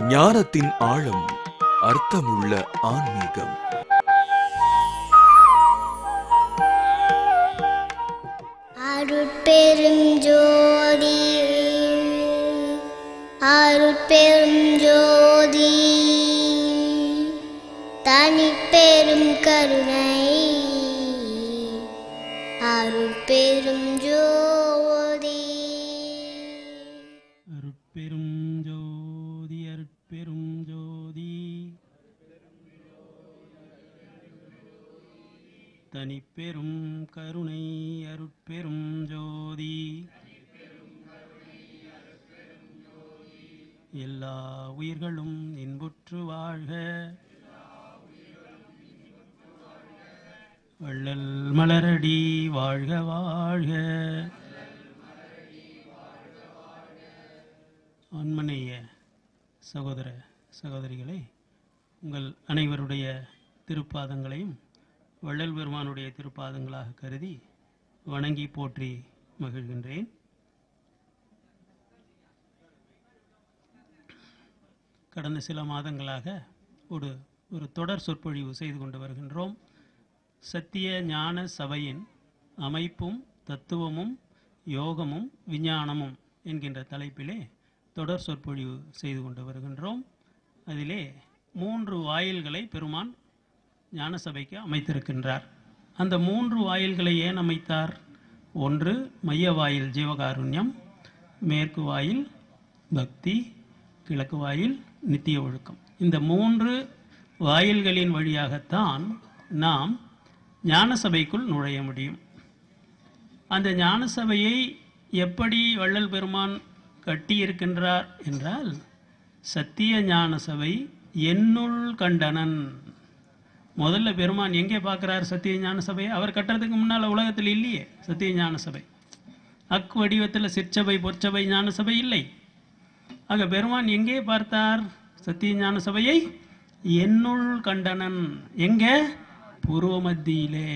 ஞானத்தின் ஆழம் அர்த்தமுள்ள ஆன்மீகம் அருட்பெருஞ்சோதி அருட்பெருஞ்சோதி தனிப்பெரும் கருணை அருட்பெரும் ஜோதி அருட்பெரும் ஜோதி அருட்பெரும் ஜோதி தனிப்பெரும் கருணை அருட்பெரும் ஜோதி எல்லா உயிர்களும் இன்புற்று வாழ்க வள்ளல் மலரடி வாழ்க வாழ்க ஆன்மநேய சகோதர சகோதரிகளே உங்கள் அனைவருடைய திருப்பாதங்களையும் வள்ளல் பெருமானுடைய திருப்பாதங்களாக கருதி வணங்கி போற்றி மகிழ்கின்றேன் கடந்த சில மாதங்களாக ஒரு ஒரு தொடர் சொற்பொழிவு செய்து கொண்டு வருகின்றோம் சத்திய ஞான சபையின் அமைப்பும் தத்துவமும் யோகமும் விஞ்ஞானமும் என்கின்ற தலைப்பிலே தொடர் சொற்பொழிவு செய்து கொண்டு வருகின்றோம் அதிலே மூன்று வாயில்களை பெருமான் ஞான சபைக்கு அமைத்திருக்கின்றார் அந்த மூன்று வாயில்களை ஏன் அமைத்தார் ஒன்று மைய வாயில் ஜீவகாருண்யம் மேற்கு வாயில் பக்தி கிழக்கு வாயில் நித்திய ஒழுக்கம் இந்த மூன்று வாயில்களின் வழியாகத்தான் நாம் ஞான சபைக்குள் நுழைய முடியும் அந்த ஞான சபையை எப்படி வள்ளல் பெருமான் கட்டியிருக்கின்றார் என்றால் சத்திய ஞான சபை என்னுள் கண்டனன் முதல்ல பெருமான் எங்கே பார்க்குறார் சத்திய ஞான சபையை அவர் கட்டுறதுக்கு முன்னால் உலகத்தில் இல்லையே சத்திய ஞான சபை அக்கு வடிவத்தில் சிற்சபை பொற்சபை ஞான சபை இல்லை ஆக பெருமான் எங்கே பார்த்தார் சத்திய ஞான சபையை என்னுள் கண்டனன் எங்கே புருவ மத்தியிலே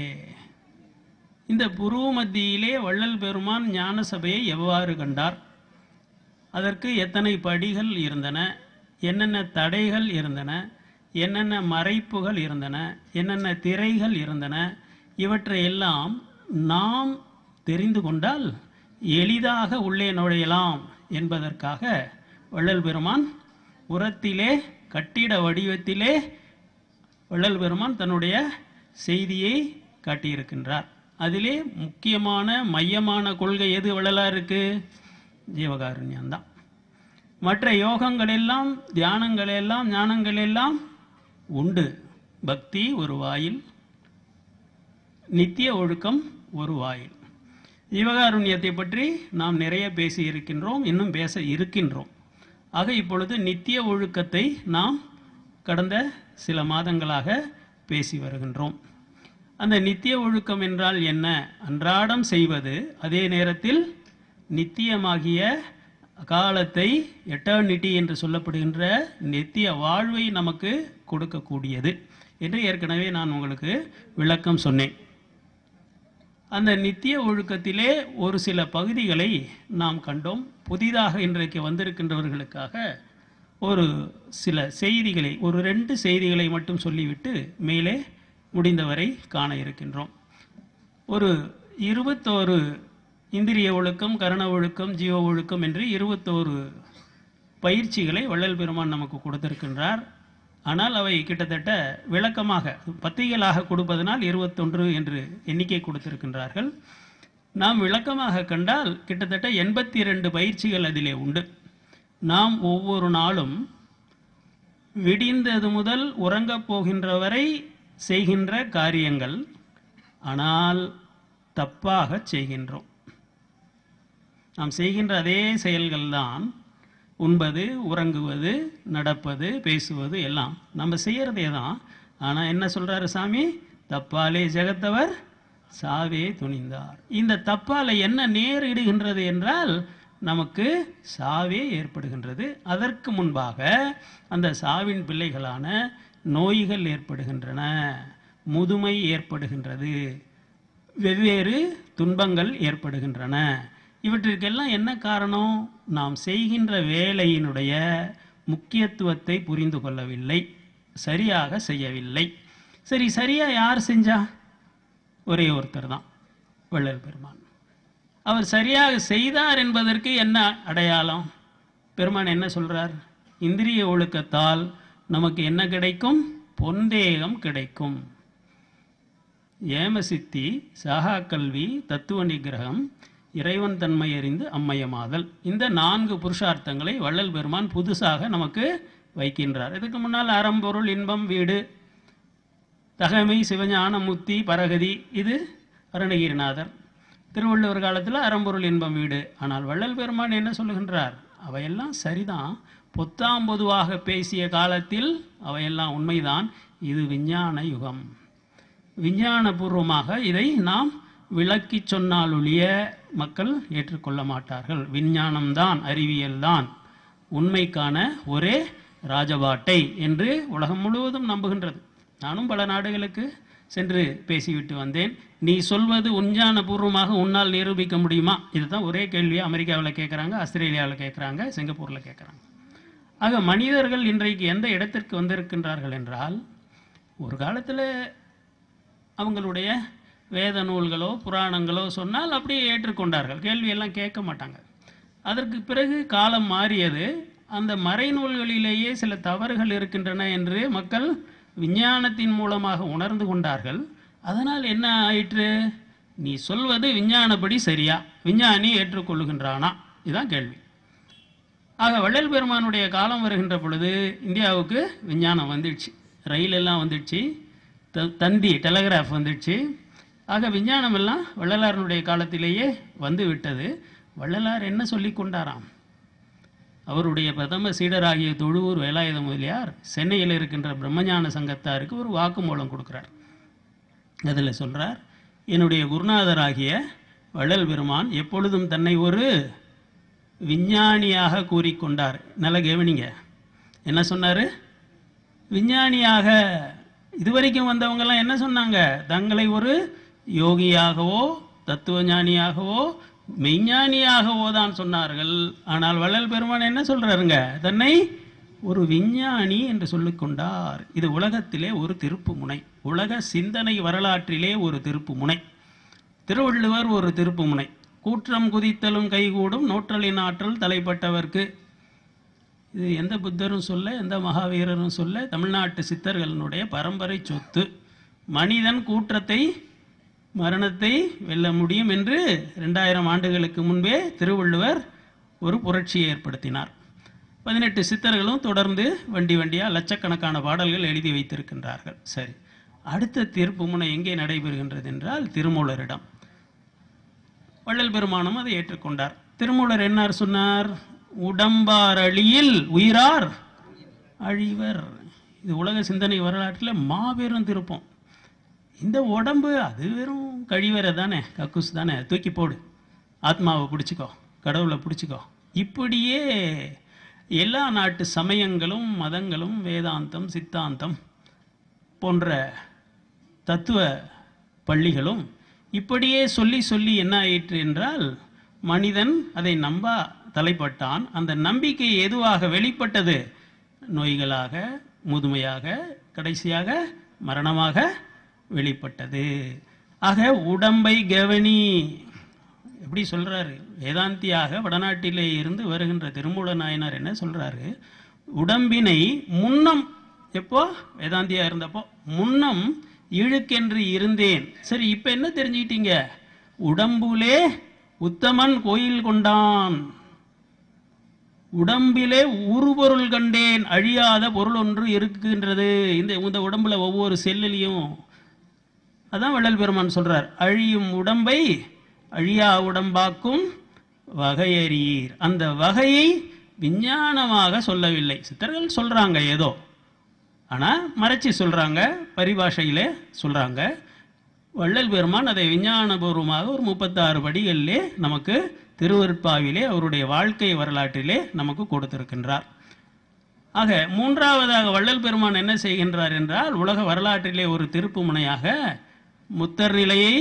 இந்த புருவ மத்தியிலே வள்ளல் பெருமான் ஞான சபையை எவ்வாறு கண்டார் அதற்கு எத்தனை படிகள் இருந்தன என்னென்ன தடைகள் இருந்தன என்னென்ன மறைப்புகள் இருந்தன என்னென்ன திரைகள் இருந்தன இவற்றையெல்லாம் நாம் தெரிந்து கொண்டால் எளிதாக உள்ளே நுழையலாம் என்பதற்காக வள்ளல் பெருமான் உரத்திலே கட்டிட வடிவத்திலே வள்ளல் பெருமான் தன்னுடைய செய்தியை காட்டியிருக்கின்றார் அதிலே முக்கியமான மையமான கொள்கை எது வள்ளலா இருக்கு ஜீவகாருண்யம்தான் மற்ற யோகங்கள் எல்லாம் தியானங்கள் எல்லாம் ஞானங்கள் எல்லாம் உண்டு பக்தி ஒரு வாயில் நித்திய ஒழுக்கம் ஒரு வாயில் ஜீவகாருண்யத்தை பற்றி நாம் நிறைய பேசி இருக்கின்றோம் இன்னும் பேச இருக்கின்றோம் ஆக இப்பொழுது நித்திய ஒழுக்கத்தை நாம் கடந்த சில மாதங்களாக பேசி வருகின்றோம் அந்த நித்திய ஒழுக்கம் என்றால் என்ன அன்றாடம் செய்வது அதே நேரத்தில் நித்தியமாகிய காலத்தை எட்டர்னிட்டி என்று சொல்லப்படுகின்ற நித்திய வாழ்வை நமக்கு கொடுக்கக்கூடியது என்று ஏற்கனவே நான் உங்களுக்கு விளக்கம் சொன்னேன் அந்த நித்திய ஒழுக்கத்திலே ஒரு சில பகுதிகளை நாம் கண்டோம் புதிதாக இன்றைக்கு வந்திருக்கின்றவர்களுக்காக ஒரு சில செய்திகளை ஒரு ரெண்டு செய்திகளை மட்டும் சொல்லிவிட்டு மேலே முடிந்தவரை காண இருக்கின்றோம் ஒரு இருபத்தோரு இந்திரிய ஒழுக்கம் கரண ஒழுக்கம் ஜீவ ஒழுக்கம் என்று இருபத்தோரு பயிற்சிகளை வள்ளல் பெருமான் நமக்கு கொடுத்திருக்கின்றார் ஆனால் அவை கிட்டத்தட்ட விளக்கமாக பத்திகளாக கொடுப்பதனால் இருபத்தொன்று என்று எண்ணிக்கை கொடுத்திருக்கின்றார்கள் நாம் விளக்கமாக கண்டால் கிட்டத்தட்ட எண்பத்தி இரண்டு பயிற்சிகள் அதிலே உண்டு நாம் ஒவ்வொரு நாளும் விடிந்தது முதல் உறங்கப் போகின்ற வரை செய்கின்ற காரியங்கள் ஆனால் தப்பாக செய்கின்றோம் நாம் செய்கின்ற அதே செயல்கள்தான் உண்பது உறங்குவது நடப்பது பேசுவது எல்லாம் நம்ம செய்யறதே தான் ஆனால் என்ன சொல்றாரு சாமி தப்பாலே ஜெகத்தவர் சாவே துணிந்தார் இந்த தப்பால என்ன நேரிடுகின்றது என்றால் நமக்கு சாவே ஏற்படுகின்றது அதற்கு முன்பாக அந்த சாவின் பிள்ளைகளான நோய்கள் ஏற்படுகின்றன முதுமை ஏற்படுகின்றது வெவ்வேறு துன்பங்கள் ஏற்படுகின்றன இவற்றிற்கெல்லாம் என்ன காரணம் நாம் செய்கின்ற வேலையினுடைய முக்கியத்துவத்தை புரிந்து கொள்ளவில்லை சரியாக செய்யவில்லை சரி சரியா யார் செஞ்சா ஒரே ஒருத்தர் தான் வள்ளல் பெருமான் அவர் சரியாக செய்தார் என்பதற்கு என்ன அடையாளம் பெருமான் என்ன சொல்றார் இந்திரிய ஒழுக்கத்தால் நமக்கு என்ன கிடைக்கும் பொந்தேகம் கிடைக்கும் ஏமசித்தி சாகா கல்வி தத்துவ நிகிரகம் இறைவன் தன்மை அறிந்து அம்மயமாதல் இந்த நான்கு புருஷார்த்தங்களை வள்ளல் பெருமான் புதுசாக நமக்கு வைக்கின்றார் இதுக்கு முன்னால் அறம்பொருள் இன்பம் வீடு தகமை சிவஞான முத்தி பரகதி இது அருணகிரிநாதர் திருவள்ளுவர் காலத்தில் அறம்பொருள் இன்பம் வீடு ஆனால் வள்ளல் பெருமான் என்ன சொல்லுகின்றார் அவையெல்லாம் சரிதான் பொத்தாம் பொதுவாக பேசிய காலத்தில் அவையெல்லாம் உண்மைதான் இது விஞ்ஞான யுகம் விஞ்ஞானபூர்வமாக இதை நாம் விளக்கி சொன்னால் ஒழிய மக்கள் ஏற்றுக்கொள்ள மாட்டார்கள் விஞ்ஞானம்தான் அறிவியல்தான் உண்மைக்கான ஒரே ராஜபாட்டை என்று உலகம் முழுவதும் நம்புகின்றது நானும் பல நாடுகளுக்கு சென்று பேசிவிட்டு வந்தேன் நீ சொல்வது உஞ்ஞான பூர்வமாக உன்னால் நிரூபிக்க முடியுமா இதுதான் ஒரே கேள்வியை அமெரிக்காவில் கேட்குறாங்க ஆஸ்திரேலியாவில் கேட்குறாங்க சிங்கப்பூரில் கேட்குறாங்க ஆக மனிதர்கள் இன்றைக்கு எந்த இடத்திற்கு வந்திருக்கின்றார்கள் என்றால் ஒரு காலத்தில் அவங்களுடைய வேத நூல்களோ புராணங்களோ சொன்னால் அப்படியே ஏற்றுக்கொண்டார்கள் கேள்வியெல்லாம் கேட்க மாட்டாங்க அதற்கு பிறகு காலம் மாறியது அந்த மறைநூல்களிலேயே சில தவறுகள் இருக்கின்றன என்று மக்கள் விஞ்ஞானத்தின் மூலமாக உணர்ந்து கொண்டார்கள் அதனால் என்ன ஆயிற்று நீ சொல்வது விஞ்ஞானப்படி சரியா விஞ்ஞானி ஏற்றுக்கொள்ளுகின்றானா இதுதான் கேள்வி ஆக வள்ளல் பெருமானுடைய காலம் வருகின்ற பொழுது இந்தியாவுக்கு விஞ்ஞானம் வந்துடுச்சு ரயில் எல்லாம் வந்துடுச்சு த- தந்தி டெலகிராஃப் வந்துடுச்சு ஆக விஞ்ஞானம் எல்லாம் வள்ளலாரனுடைய காலத்திலேயே வந்து விட்டது வள்ளலார் என்ன சொல்லி கொண்டாராம் அவருடைய பிரதம சீடராகிய தொழுவூர் வேலாயுத முதலியார் சென்னையில் இருக்கின்ற பிரம்மஞான சங்கத்தாருக்கு ஒரு வாக்குமூலம் கொடுக்கிறார் அதில் சொல்றார் என்னுடைய குருநாதராகிய வள்ளல் பெருமான் எப்பொழுதும் தன்னை ஒரு விஞ்ஞானியாக கூறிக்கொண்டார் நல்ல கவனிங்க என்ன சொன்னாரு விஞ்ஞானியாக இதுவரைக்கும் வந்தவங்கெல்லாம் என்ன சொன்னாங்க தங்களை ஒரு யோகியாகவோ தத்துவ ஞானியாகவோ மெய்ஞானியாகவோ தான் சொன்னார்கள் ஆனால் வள்ளல் பெருமான் என்ன சொல்றாருங்க தன்னை ஒரு விஞ்ஞானி என்று சொல்லிக் கொண்டார் இது உலகத்திலே ஒரு திருப்பு முனை உலக சிந்தனை வரலாற்றிலே ஒரு திருப்பு முனை திருவள்ளுவர் ஒரு திருப்பு முனை கூற்றம் குதித்தலும் கைகூடும் நோற்றலின் ஆற்றல் தலைப்பட்டவர்க்கு இது எந்த புத்தரும் சொல்ல எந்த மகாவீரரும் சொல்ல தமிழ்நாட்டு சித்தர்களினுடைய பரம்பரை சொத்து மனிதன் கூற்றத்தை மரணத்தை வெல்ல முடியும் என்று ரெண்டாயிரம் ஆண்டுகளுக்கு முன்பே திருவள்ளுவர் ஒரு புரட்சியை ஏற்படுத்தினார் பதினெட்டு சித்தர்களும் தொடர்ந்து வண்டி வண்டியா லட்சக்கணக்கான பாடல்கள் எழுதி வைத்திருக்கின்றார்கள் சரி அடுத்த தீர்ப்பு முனை எங்கே நடைபெறுகின்றது என்றால் திருமூலரிடம் வள்ளல் பெருமானும் அதை ஏற்றுக்கொண்டார் திருமூலர் என்னார் சொன்னார் உடம்பார் அழியில் உயிரார் அழிவர் இது உலக சிந்தனை வரலாற்றில் மாபெரும் திருப்பம் இந்த உடம்பு அது வெறும் கழிவறை தானே கக்கூஸ் தானே தூக்கி போடு ஆத்மாவை பிடிச்சிக்கோ கடவுளை பிடிச்சிக்கோ இப்படியே எல்லா நாட்டு சமயங்களும் மதங்களும் வேதாந்தம் சித்தாந்தம் போன்ற தத்துவ பள்ளிகளும் இப்படியே சொல்லி சொல்லி என்ன ஆயிற்று என்றால் மனிதன் அதை நம்ப தலைப்பட்டான் அந்த நம்பிக்கை எதுவாக வெளிப்பட்டது நோய்களாக முதுமையாக கடைசியாக மரணமாக வெளிப்பட்டது ஆக உடம்பை கவனி எப்படி சொல்றாரு வேதாந்தியாக வடநாட்டிலே இருந்து வருகின்ற திருமூல நாயனார் என்ன சொல்றாரு உடம்பினை முன்னம் எப்போ வேதாந்தியா இருந்தப்போ முன்னம் இழுக்கென்று இருந்தேன் சரி இப்ப என்ன தெரிஞ்சுக்கிட்டீங்க உடம்புலே உத்தமன் கோயில் கொண்டான் உடம்பிலே உருபொருள் கண்டேன் அழியாத பொருள் ஒன்று இருக்கின்றது இந்த இந்த உடம்புல ஒவ்வொரு செல்லிலையும் அதான் வள்ளல் பெருமான் சொல்றார் அழியும் உடம்பை அழியா உடம்பாக்கும் வகையறீர் அந்த வகையை விஞ்ஞானமாக சொல்லவில்லை சித்தர்கள் சொல்றாங்க ஏதோ ஆனா மறைச்சி சொல்றாங்க பரிபாஷையிலே சொல்றாங்க வள்ளல் பெருமான் அதை விஞ்ஞானபூர்வமாக ஒரு முப்பத்தாறு படிகளிலே நமக்கு திருவருட்பாவிலே அவருடைய வாழ்க்கை வரலாற்றிலே நமக்கு கொடுத்திருக்கின்றார் ஆக மூன்றாவதாக வள்ளல் பெருமான் என்ன செய்கின்றார் என்றால் உலக வரலாற்றிலே ஒரு திருப்பு முனையாக முத்தர் நிலையை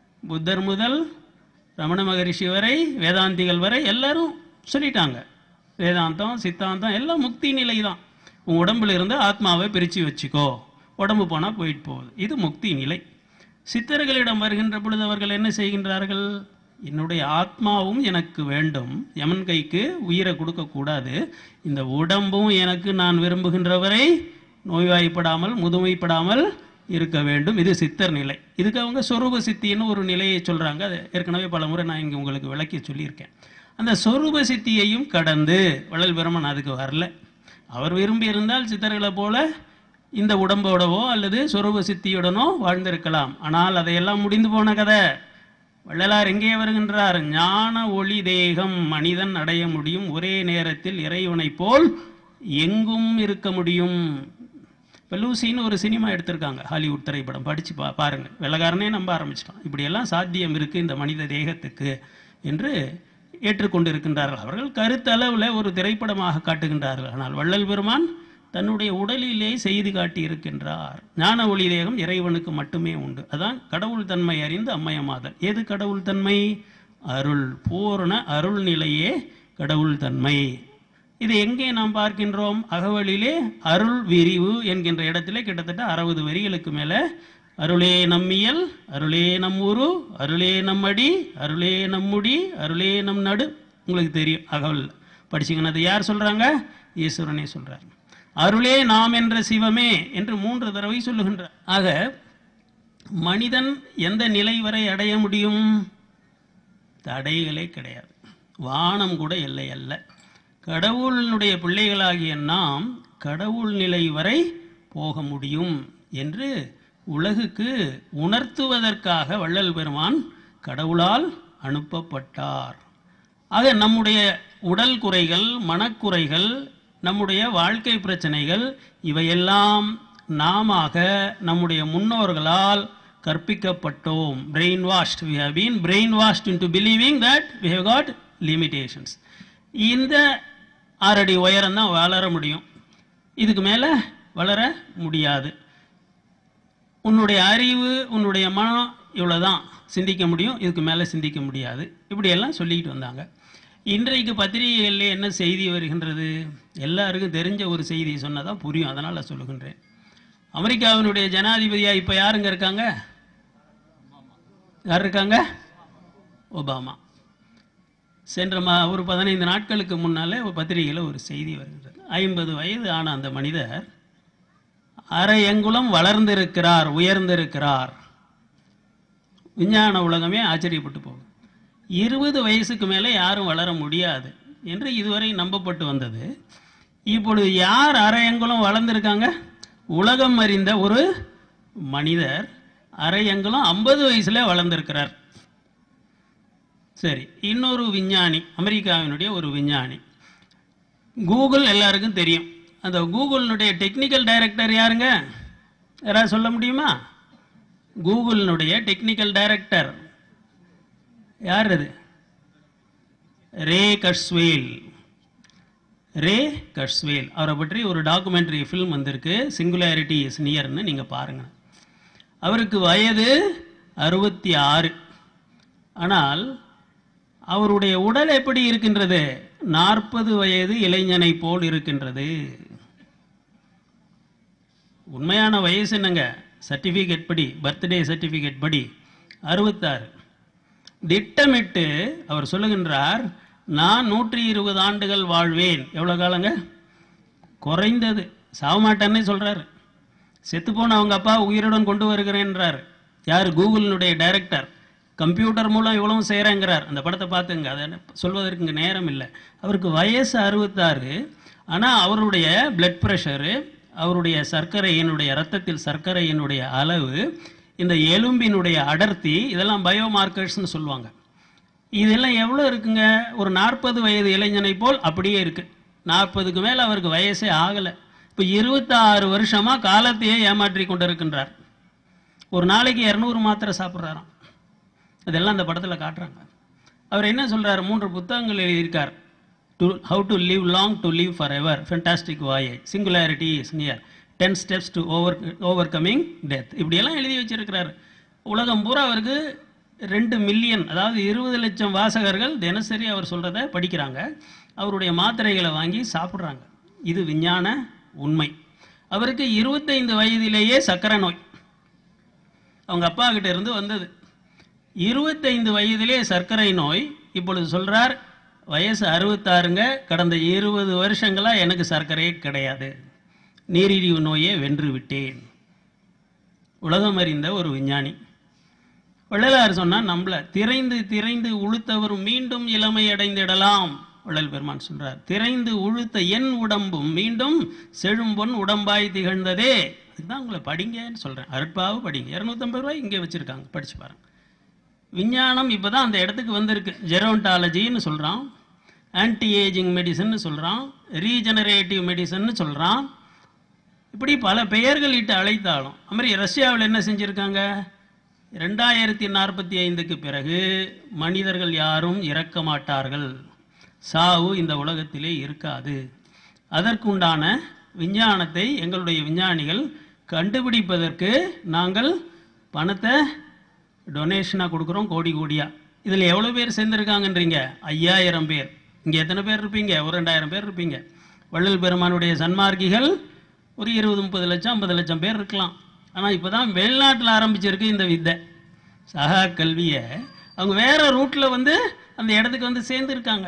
புத்தர் முதல் ரமண மகரிஷி வரை வேதாந்திகள் வரை எல்லாரும் சொல்லிட்டாங்க வேதாந்தம் சித்தாந்தம் எல்லாம் முக்தி நிலை தான் உன் உடம்புல இருந்து ஆத்மாவை பிரித்து வச்சுக்கோ உடம்பு போனால் போயிட்டு போகுது இது முக்தி நிலை சித்தர்களிடம் வருகின்ற பொழுது அவர்கள் என்ன செய்கின்றார்கள் என்னுடைய ஆத்மாவும் எனக்கு வேண்டும் யமன் கைக்கு உயிரை கொடுக்கக்கூடாது இந்த உடம்பும் எனக்கு நான் விரும்புகின்றவரை நோய்வாய்ப்படாமல் முதுமைப்படாமல் இருக்க வேண்டும் இது சித்தர் நிலை இதுக்கு அவங்க சொரூப சித்தின்னு ஒரு நிலையை சொல்கிறாங்க அது ஏற்கனவே பல முறை நான் இங்கே உங்களுக்கு விளக்கி சொல்லியிருக்கேன் அந்த சொரூப சித்தியையும் கடந்து வள்ளல் பெருமன் அதுக்கு வரல அவர் விரும்பி இருந்தால் சித்தர்களை போல இந்த உடம்போடவோ அல்லது சொரூப சித்தியுடனோ வாழ்ந்திருக்கலாம் ஆனால் அதையெல்லாம் முடிந்து போன கதை வள்ளலார் எங்கே வருகின்றார் ஞான ஒளி தேகம் மனிதன் அடைய முடியும் ஒரே நேரத்தில் இறைவனைப் போல் எங்கும் இருக்க முடியும் இப்போ லூசின்னு ஒரு சினிமா எடுத்திருக்காங்க ஹாலிவுட் திரைப்படம் படித்து பா பாருங்க வெள்ளக்காரனே நம்ப ஆரம்பிச்சிட்டான் இப்படியெல்லாம் சாத்தியம் இருக்குது இந்த மனித தேகத்துக்கு என்று ஏற்றுக்கொண்டு இருக்கின்றார்கள் அவர்கள் கருத்தளவில் ஒரு திரைப்படமாக காட்டுகின்றார்கள் ஆனால் வள்ளல் பெருமான் தன்னுடைய உடலிலே செய்து காட்டி இருக்கின்றார் ஞான ஒளி தேகம் இறைவனுக்கு மட்டுமே உண்டு அதான் கடவுள் தன்மை அறிந்து அம்மையமாதல் எது கடவுள் தன்மை அருள் பூரண அருள் நிலையே கடவுள் தன்மை இது எங்கே நாம் பார்க்கின்றோம் அகவலிலே அருள் விரிவு என்கின்ற இடத்திலே கிட்டத்தட்ட அறுபது வரிகளுக்கு மேலே அருளே நம்மியல் அருளே நம் ஊரு அருளே நம்மடி அருளே நம்முடி அருளே நம் நடு உங்களுக்கு தெரியும் அகவல் படிச்சீங்கன்னா அது யார் சொல்றாங்க ஈஸ்வரனே சொல்றார் அருளே நாம் என்ற சிவமே என்று மூன்று தடவை சொல்லுகின்றார் ஆக மனிதன் எந்த நிலை வரை அடைய முடியும் தடைகளே கிடையாது வானம் கூட எல்லை அல்ல கடவுளினுடைய பிள்ளைகளாகிய நாம் கடவுள் நிலை வரை போக முடியும் என்று உலகுக்கு உணர்த்துவதற்காக வள்ளல் பெருமான் கடவுளால் அனுப்பப்பட்டார் ஆக நம்முடைய உடல் குறைகள் மனக்குறைகள் நம்முடைய வாழ்க்கை பிரச்சனைகள் இவையெல்லாம் நாமாக நம்முடைய முன்னோர்களால் கற்பிக்கப்பட்டோம் brain washed we have been brain washed into believing that we have got limitations இந்த ஆறடி உயரம் தான் வளர முடியும் இதுக்கு மேலே வளர முடியாது உன்னுடைய அறிவு உன்னுடைய மனம் இவ்வளோதான் சிந்திக்க முடியும் இதுக்கு மேலே சிந்திக்க முடியாது இப்படியெல்லாம் சொல்லிக்கிட்டு வந்தாங்க இன்றைக்கு பத்திரிகைகளில் என்ன செய்தி வருகின்றது எல்லாருக்கும் தெரிஞ்ச ஒரு செய்தி சொன்னதான் புரியும் அதனால் சொல்லுகின்றேன் அமெரிக்காவினுடைய ஜனாதிபதியாக இப்போ யாருங்க இருக்காங்க யார் இருக்காங்க ஒபாமா சென்ற மா ஒரு பதினைந்து நாட்களுக்கு முன்னாலே ஒரு பத்திரிகையில் ஒரு செய்தி வருகின்றது ஐம்பது வயது ஆன அந்த மனிதர் அரை அங்குலம் வளர்ந்திருக்கிறார் உயர்ந்திருக்கிறார் விஞ்ஞான உலகமே ஆச்சரியப்பட்டு போகும் இருபது வயசுக்கு மேலே யாரும் வளர முடியாது என்று இதுவரை நம்பப்பட்டு வந்தது இப்பொழுது யார் அரை அங்குலம் வளர்ந்திருக்காங்க உலகம் அறிந்த ஒரு மனிதர் அரை அங்குலம் ஐம்பது வயசுல வளர்ந்திருக்கிறார் சரி இன்னொரு விஞ்ஞானி அமெரிக்காவினுடைய ஒரு விஞ்ஞானி கூகுள் எல்லாருக்கும் தெரியும் அந்த கூகுளினுடைய டெக்னிக்கல் டைரக்டர் யாருங்க யாராவது சொல்ல முடியுமா கூகுளினுடைய டெக்னிக்கல் டைரக்டர் யார் அது ரே கட்ஸ்வேல் ரே கட்ஸ்வேல் அவரை பற்றி ஒரு டாக்குமெண்ட்ரி ஃபில்ம் வந்திருக்கு சிங்குலாரிட்டி இஸ் நியர்னு நீங்கள் பாருங்கள் அவருக்கு வயது அறுபத்தி ஆறு ஆனால் அவருடைய உடல் எப்படி இருக்கின்றது நாற்பது வயது இளைஞனை போல் இருக்கின்றது உண்மையான வயசு என்னங்க சர்டிஃபிகேட் படி பர்த்டே சர்டிஃபிகேட் படி அறுபத்தாறு திட்டமிட்டு அவர் சொல்லுகின்றார் நான் நூற்றி இருபது ஆண்டுகள் வாழ்வேன் எவ்வளோ காலங்க குறைந்தது சாக மாட்டேன்னே சொல்கிறாரு செத்துப்போன அவங்க அப்பா உயிருடன் கொண்டு வருகிறேன்றார் யார் கூகுளினுடைய டைரக்டர் கம்ப்யூட்டர் மூலம் இவ்வளவும் செய்கிறேங்கிறார் அந்த படத்தை பார்த்துங்க அதை சொல்வதற்கு இங்கே நேரம் இல்லை அவருக்கு வயசு அறுபத்தாறு ஆனால் அவருடைய பிளட் ப்ரெஷரு அவருடைய சர்க்கரையினுடைய ரத்தத்தில் சர்க்கரையினுடைய அளவு இந்த எலும்பினுடைய அடர்த்தி இதெல்லாம் பயோமார்க்கர்ஸ்னு சொல்லுவாங்க இதெல்லாம் எவ்வளோ இருக்குங்க ஒரு நாற்பது வயது இளைஞனை போல் அப்படியே இருக்கு நாற்பதுக்கு மேலே அவருக்கு வயசே ஆகலை இப்போ இருபத்தாறு வருஷமாக காலத்தையே ஏமாற்றி கொண்டு இருக்கின்றார் ஒரு நாளைக்கு இரநூறு மாத்திரை சாப்பிட்றாராம் அதெல்லாம் அந்த படத்தில் காட்டுறாங்க அவர் என்ன சொல்றாரு மூன்று புத்தகங்கள் எழுதியிருக்கார் to how to live long to live for ever fantastic வாயை singularity is near ten steps to over overcoming death இப்படியெல்லாம் எழுதி வச்சிருக்கிறாரு உலகம் பூரா அவருக்கு ரெண்டு மில்லியன் அதாவது இருபது லட்சம் வாசகர்கள் தினசரி அவர் சொல்கிறத படிக்கிறாங்க அவருடைய மாத்திரைகளை வாங்கி சாப்பிட்றாங்க இது விஞ்ஞான உண்மை அவருக்கு இருபத்தைந்து வயதிலேயே சக்கரை நோய் அவங்க அப்பா கிட்ட இருந்து வந்தது இருபத்தைந்து வயதிலே சர்க்கரை நோய் இப்பொழுது சொல்றார் வயசு அறுபத்தாறுங்க கடந்த இருபது வருஷங்களா எனக்கு சர்க்கரையே கிடையாது நீரிழிவு நோயை வென்று விட்டேன் உலகம் அறிந்த ஒரு விஞ்ஞானி வள்ளலார் சொன்னா நம்மள திரைந்து திரைந்து உழுத்தவர் மீண்டும் இளமை அடைந்திடலாம் வள்ளல் பெருமான் சொல்றார் திரைந்து உழுத்த என் உடம்பும் மீண்டும் செழும்பொன் உடம்பாய் திகழ்ந்ததே அதுதான் உங்களை படிங்கன்னு சொல்றேன் அருட்பாவு படிங்க இரநூத்தம்பது ரூபாய் இங்கே வச்சிருக்காங்க படிச்சு பாருங்க விஞ்ஞானம் இப்பதான் அந்த இடத்துக்கு வந்திருக்கு ஜெரோண்டாலஜின்னு சொல்றான் ஆன்டி ஏஜிங் மெடிசன் சொல்றான் ரீஜெனரேட்டிவ் மெடிசன் சொல்றான் இப்படி பல பெயர்கள் இட்டு அழைத்தாலும் அது மாதிரி ரஷ்யாவில் என்ன செஞ்சுருக்காங்க ரெண்டாயிரத்தி நாற்பத்தி ஐந்துக்கு பிறகு மனிதர்கள் யாரும் இறக்க மாட்டார்கள் சாவு இந்த உலகத்திலே இருக்காது அதற்குண்டான விஞ்ஞானத்தை எங்களுடைய விஞ்ஞானிகள் கண்டுபிடிப்பதற்கு நாங்கள் பணத்தை டொனேஷனாக கொடுக்குறோம் கோடி கோடியா இதில் எவ்வளோ பேர் சேர்ந்துருக்காங்கன்றீங்க ஐயாயிரம் பேர் இங்கே எத்தனை பேர் இருப்பீங்க ஒரு ரெண்டாயிரம் பேர் இருப்பீங்க வள்ளல் பெருமானுடைய சன்மார்க்கிகள் ஒரு இருபது முப்பது லட்சம் ஐம்பது லட்சம் பேர் இருக்கலாம் ஆனால் இப்போ தான் வெளிநாட்டில் ஆரம்பிச்சிருக்கு இந்த வித்தை சகா கல்வியை அவங்க வேற ரூட்டில் வந்து அந்த இடத்துக்கு வந்து சேர்ந்துருக்காங்க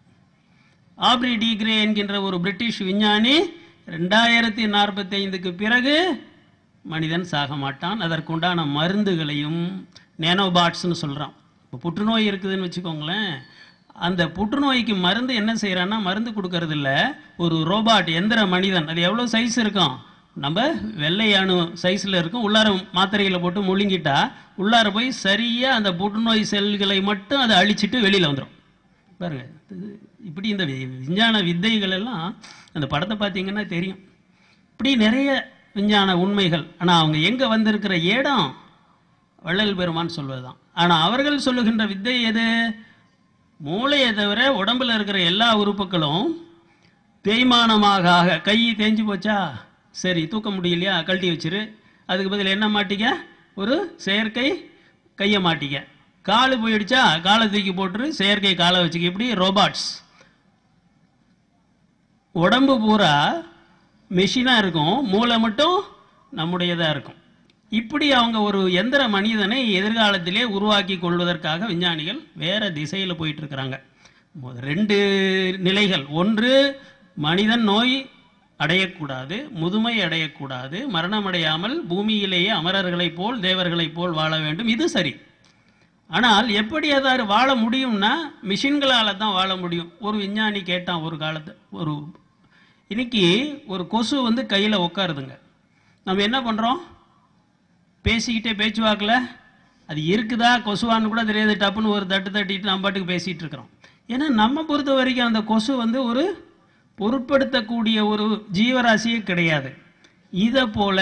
ஆப்ரி டிகிரே என்கின்ற ஒரு பிரிட்டிஷ் விஞ்ஞானி ரெண்டாயிரத்தி நாற்பத்தி ஐந்துக்கு பிறகு மனிதன் சாக மாட்டான் அதற்குண்டான மருந்துகளையும் நேனோபாட்ஸ்னு சொல்கிறான் இப்போ புற்றுநோய் இருக்குதுன்னு வச்சுக்கோங்களேன் அந்த புற்றுநோய்க்கு மருந்து என்ன செய்கிறான்னா மருந்து கொடுக்கறது இல்ல ஒரு ரோபாட் எந்திர மனிதன் அது எவ்வளோ சைஸ் இருக்கும் நம்ம வெள்ளை அணு சைஸில் இருக்கும் உள்ளார மாத்திரைகளை போட்டு முழுங்கிட்டா உள்ளார போய் சரியாக அந்த புற்றுநோய் செல்களை மட்டும் அதை அழிச்சிட்டு வெளியில் வந்துடும் பாருங்க இது இப்படி இந்த வி- விஞ்ஞான வித்தைகள் எல்லாம் அந்த படத்தை பார்த்தீங்கன்னா தெரியும் இப்படி நிறைய விஞ்ஞான உண்மைகள் ஆனால் அவங்க எங்கே வந்திருக்கிற இடம் வள்ளல் பெருமான் சொல்வதுதான் ஆனால் அவர்கள் சொல்லுகின்ற வித்தை எது மூளையை தவிர உடம்புல இருக்கிற எல்லா உறுப்புகளும் தேய்மானமாக ஆக கை தேஞ்சு போச்சா சரி தூக்க முடியலையா கழட்டி வச்சிரு அதுக்கு பதில் என்ன மாட்டிக்க ஒரு செயற்கை கையை மாட்டிக்க காலு போயிடுச்சா காலை தூக்கி போட்டுரு செயற்கை காலை வச்சுக்க இப்படி ரோபாட்ஸ் உடம்பு பூரா மெஷினாக இருக்கும் மூளை மட்டும் நம்முடையதாக இருக்கும் இப்படி அவங்க ஒரு எந்திர மனிதனை எதிர்காலத்திலே உருவாக்கி கொள்வதற்காக விஞ்ஞானிகள் வேற திசையில் போயிட்டு இருக்கிறாங்க மொ- ரெண்டு நிலைகள் ஒன்று மனிதன் நோய் அடையக்கூடாது முதுமை அடையக்கூடாது மரணம் அடையாமல் பூமியிலேயே அமரர்களைப் போல் தேவர்களைப் போல் வாழ வேண்டும் இது சரி ஆனால் எப்படி அதாவது வாழ முடியும்னா மிஷின்களால் தான் வாழ முடியும் ஒரு விஞ்ஞானி கேட்டான் ஒரு காலத்து ஒரு இன்னைக்கு ஒரு கொசு வந்து கையில் உட்காருதுங்க நம்ம என்ன பண்ணுறோம் பேசிக்கிட்டே பேச்சுவாக்கில் அது இருக்குதா கொசுவான்னு கூட தெரியாது டப்புன்னு ஒரு தட்டு தட்டிட்டு நம்ம பாட்டுக்கு பேசிகிட்டு இருக்கிறோம் ஏன்னா நம்ம பொறுத்த வரைக்கும் அந்த கொசு வந்து ஒரு பொருட்படுத்தக்கூடிய ஒரு ஜீவராசியே கிடையாது இதை போல